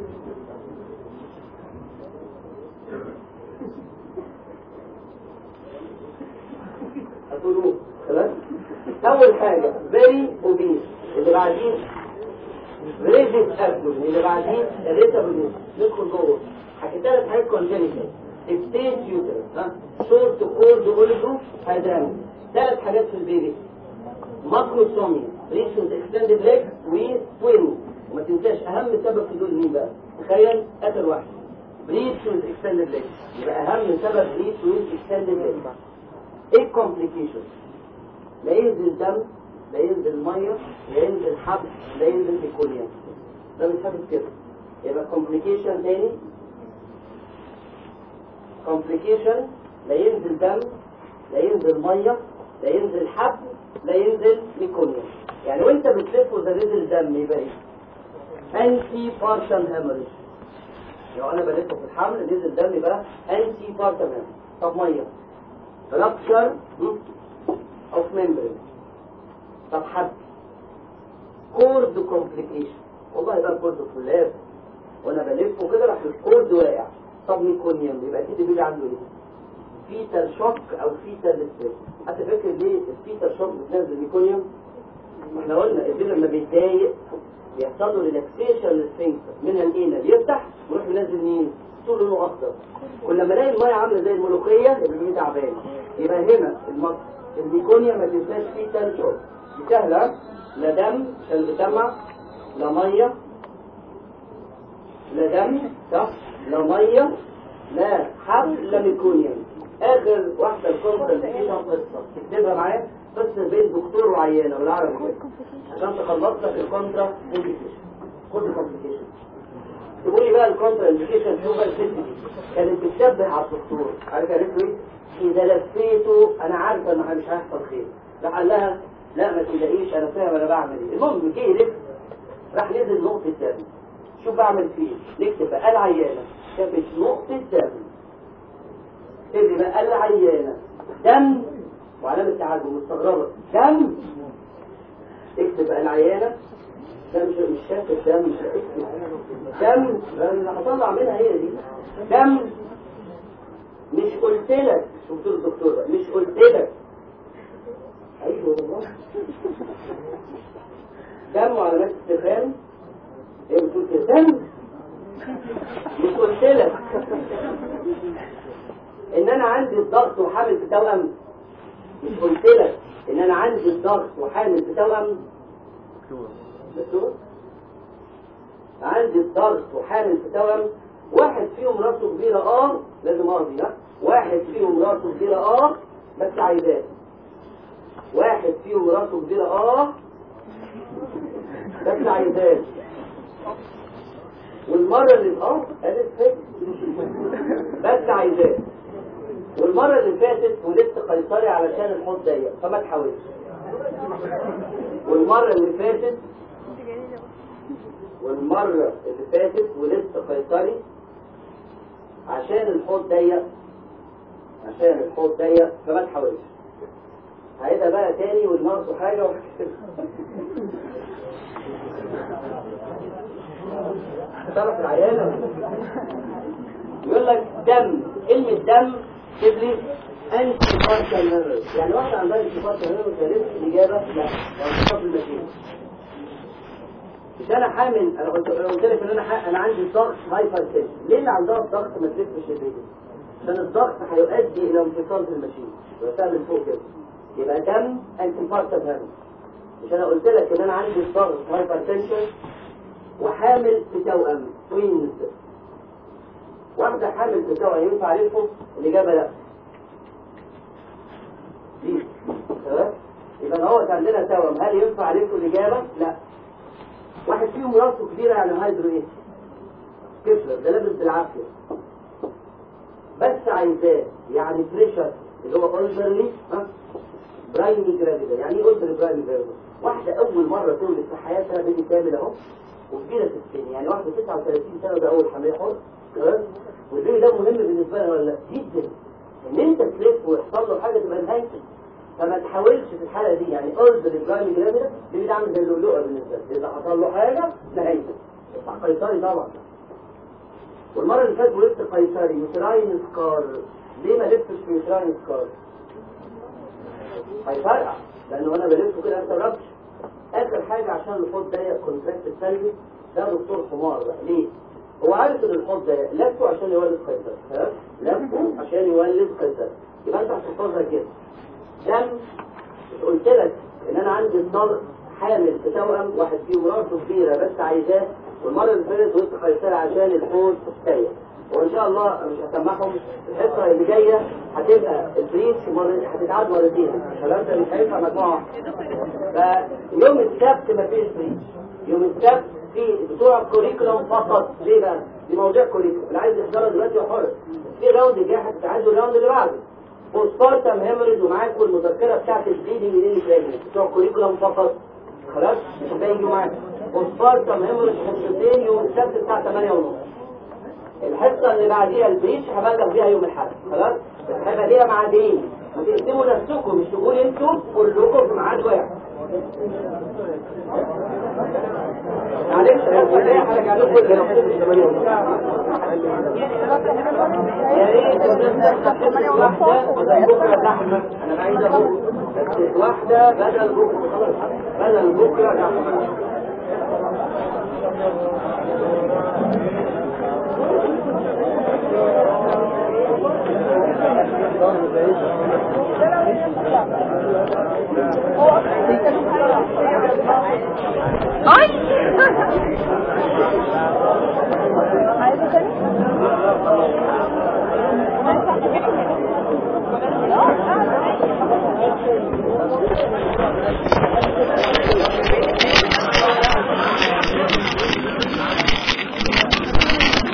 هتقولوا خلاص اول حاجة فيري اوبيس اللي بعدين ريزيت ابدومين اللي بعدين الريتا بالنص ندخل جوه حكيت لك حاجات كونجنيتال ستيج يوتر ها شورت كورد اوليجو هيدرامي ثلاث حاجات في البيبي ماكروسوميا ريشنز اكستندد ليج وتوين وما تنساش اهم سبب في دول مين بقى تخيل اخر واحد بريشنز اكستندد ليج يبقى اهم سبب بريشنز اكستندد ليج ايه الكومبليكيشن لا ينزل دم لا ينزل ميه لا ينزل حبل لا ينزل بيكوليا ده مش حاجه كده يبقى كومبليكيشن تاني كومبليكيشن لا ينزل دم لا ينزل ميه لا ينزل حبل لا ينزل ميكونيا يعني وانت بتلف وده نزل دم يبقى ايه انتي بارشال هيموريج لو انا بلف في الحمل نزل دم يبقى انتي بارشال هيموريج طب ميه rupture of membrane طب حد كورد كومبليكيشن والله بقى كورد فلاب وانا بلفه كده راح الكورد واقع طب ميكونيوم يبقى اكيد بيجي عنده ايه فيتال شوك او فيتال ستريس حتى فاكر ليه الفيتال شوك بتنزل ميكونيوم ما احنا قلنا البيبي لما بيتضايق بيحصل له ريلاكسيشن للسفنكتر منها الانال يفتح ويروح منزل مين طول لونه اخضر ولما الاقي الميه عامله زي الملوخيه يبقى البيبي تعبان يبقى هنا المص الميكونيا ما تنساش فيتال شوك دي سهله لا دم عشان بتدمع لا ميه لا دم صح لا ميه لا حبل لا ميكونيوم اخر واحده الكونفرنسيشن قصه تكتبها معايا قصه بين دكتور وعيانه بالعربي كده عشان تخلص لك الكونترا انديكيشن خد الكومبليكيشن تقول لي بقى الكونترا انديكيشن شو بقى الست دي كانت بتشبه على الدكتور عارف قالت له ايه اذا لفيته انا عارفه ان مش هيحصل خير راح قال لها لا ما تلاقيش انا فاهم انا بعمل ايه المهم جه يلف راح نزل نقطه دم شوف بعمل فيه نكتب بقى العيانه كانت نقطه دم اكتب بقى العيانه دم وعلامه تعجب مستغربه دم اكتب بقى العيانه ده مش مش شاف الدم مش اكتب دم اللي هطلع منها هي دي دم مش قلت لك شفت الدكتور بقى مش قلت لك ايوه والله دم وعلامات استفهام ايه بتقول كده دم مش قلت لك ان انا عندي الضغط وحامل في توأم مش قلت لك ان انا عندي الضغط وحامل في توأم دكتور عندي الضغط وحامل في توأم واحد فيهم راسه كبيرة اه لازم ارضي ها واحد فيهم راسه كبيرة اه بس عايزاه واحد فيهم راسه كبيرة اه بس عايزاه والمرة اللي اه قالت فكر بس عايزاه والمرة اللي فاتت ولدت قيصري علشان الحوض ضيق فما تحاولش والمرة اللي فاتت والمرة اللي فاتت ولدت قيصري عشان الحوض ضيق عشان الحوض ضيق فما تحاولش هيدا بقى تاني والناقصه حاجة وحاجة تعرف العيانة يقول لك دم كلمة دم تبلي انتي بارشال نيرف يعني واحدة عندها انتي بارشال نيرف ده لسه الإجابة لا لو تصاب المشين مش انا حامل انا قلت قلت لك ان انا ح... انا عندي ضغط هايبر تنشن ليه اللي عندها الضغط ما تلفش البيبي عشان الضغط هيؤدي الى انفصال في الماشين يبقى من فوق كده يبقى دم انتفاكتر دم مش انا قلت لك ان انا عندي الضغط هايبرتنشن وحامل في توأم توينز واحدة حامل في توأم ينفع عليكم الإجابة لا دي تمام يبقى هو عندنا توأم هل ينفع عليكم الإجابة لا واحد فيهم راسه كبيرة يعني هايدرو ايه كفلر ده لابس بالعافية بس عايزاه يعني بريشر اللي هو اولدرلي ها برايمي جرافيدا يعني ايه اولدرلي برايمي جرافيدا واحدة أول مرة تولد في حياتها بيبي كامل أهو وكبيرة في السن يعني واحدة 39 سنة ده أول حمل حر خلاص والبيبي ده مهم بالنسبة لها ولا لا؟ جدا إن أنت تلف ويحصل له حاجة تبقى نهايته فما تحاولش في الحالة دي يعني اولدرلي برايمي جرافيدا البيبي ده عامل زي اللؤلؤة بالنسبة لك إذا حصل له حاجة نهايته بتاع قيصري طبعا والمرة اللي فاتت ولدت قيصري يوتراين سكار ليه ما لبتش في يوتراين سكار؟ هيفرقع لانه انا بلفه كده ما تقربش اخر حاجه عشان الحوض ضيق كونتراكت السلبي ده دكتور حمار بقى ليه؟ هو عارف ان الحوض ضيق لفه عشان يولد قيصر تمام؟ لفه عشان يولد قيصر يبقى انت هتحفظها كده دم قلت لك ان انا عندي الضغط حامل في توأم واحد فيهم راسه كبيره بس عايزاه والمره اللي فاتت قلت قيصر عشان الحوض ضيق وان شاء الله مش هسمعهم الحصه اللي جايه هتبقى البريس مر... هتتعاد مرتين الكلام ده مش هينفع مجموعه واحده فيوم السبت ما فيش بريس يوم السبت في بتوع كوريكولوم فقط ليه بقى؟ دي موضوع كوريكولوم اللي عايز يحضرها دلوقتي وحر في راوند جاي هتتعدوا الراوند اللي بعده وسبارتم هيموريج ومعاكم المذكره بتاعت البليدنج اللي بلاجنس بتوع كوريكولوم فقط خلاص مش ده يجوا معاكم وسبارتم هيموريج حصتين يوم السبت الساعه 8 ونص الحصة اللي بعديها البريتش هبلغ بيها يوم الحد خلاص هيبقى ليها ميعادين وتقسموا نفسكم مش تقول انتوا كلكم في ميعاد واحد معلش هي هرجع لكم يا ريت الناس واحدة بدل بكرة زحمة أنا عايز أقول واحدة بدل بكرة بدل بكرة زحمة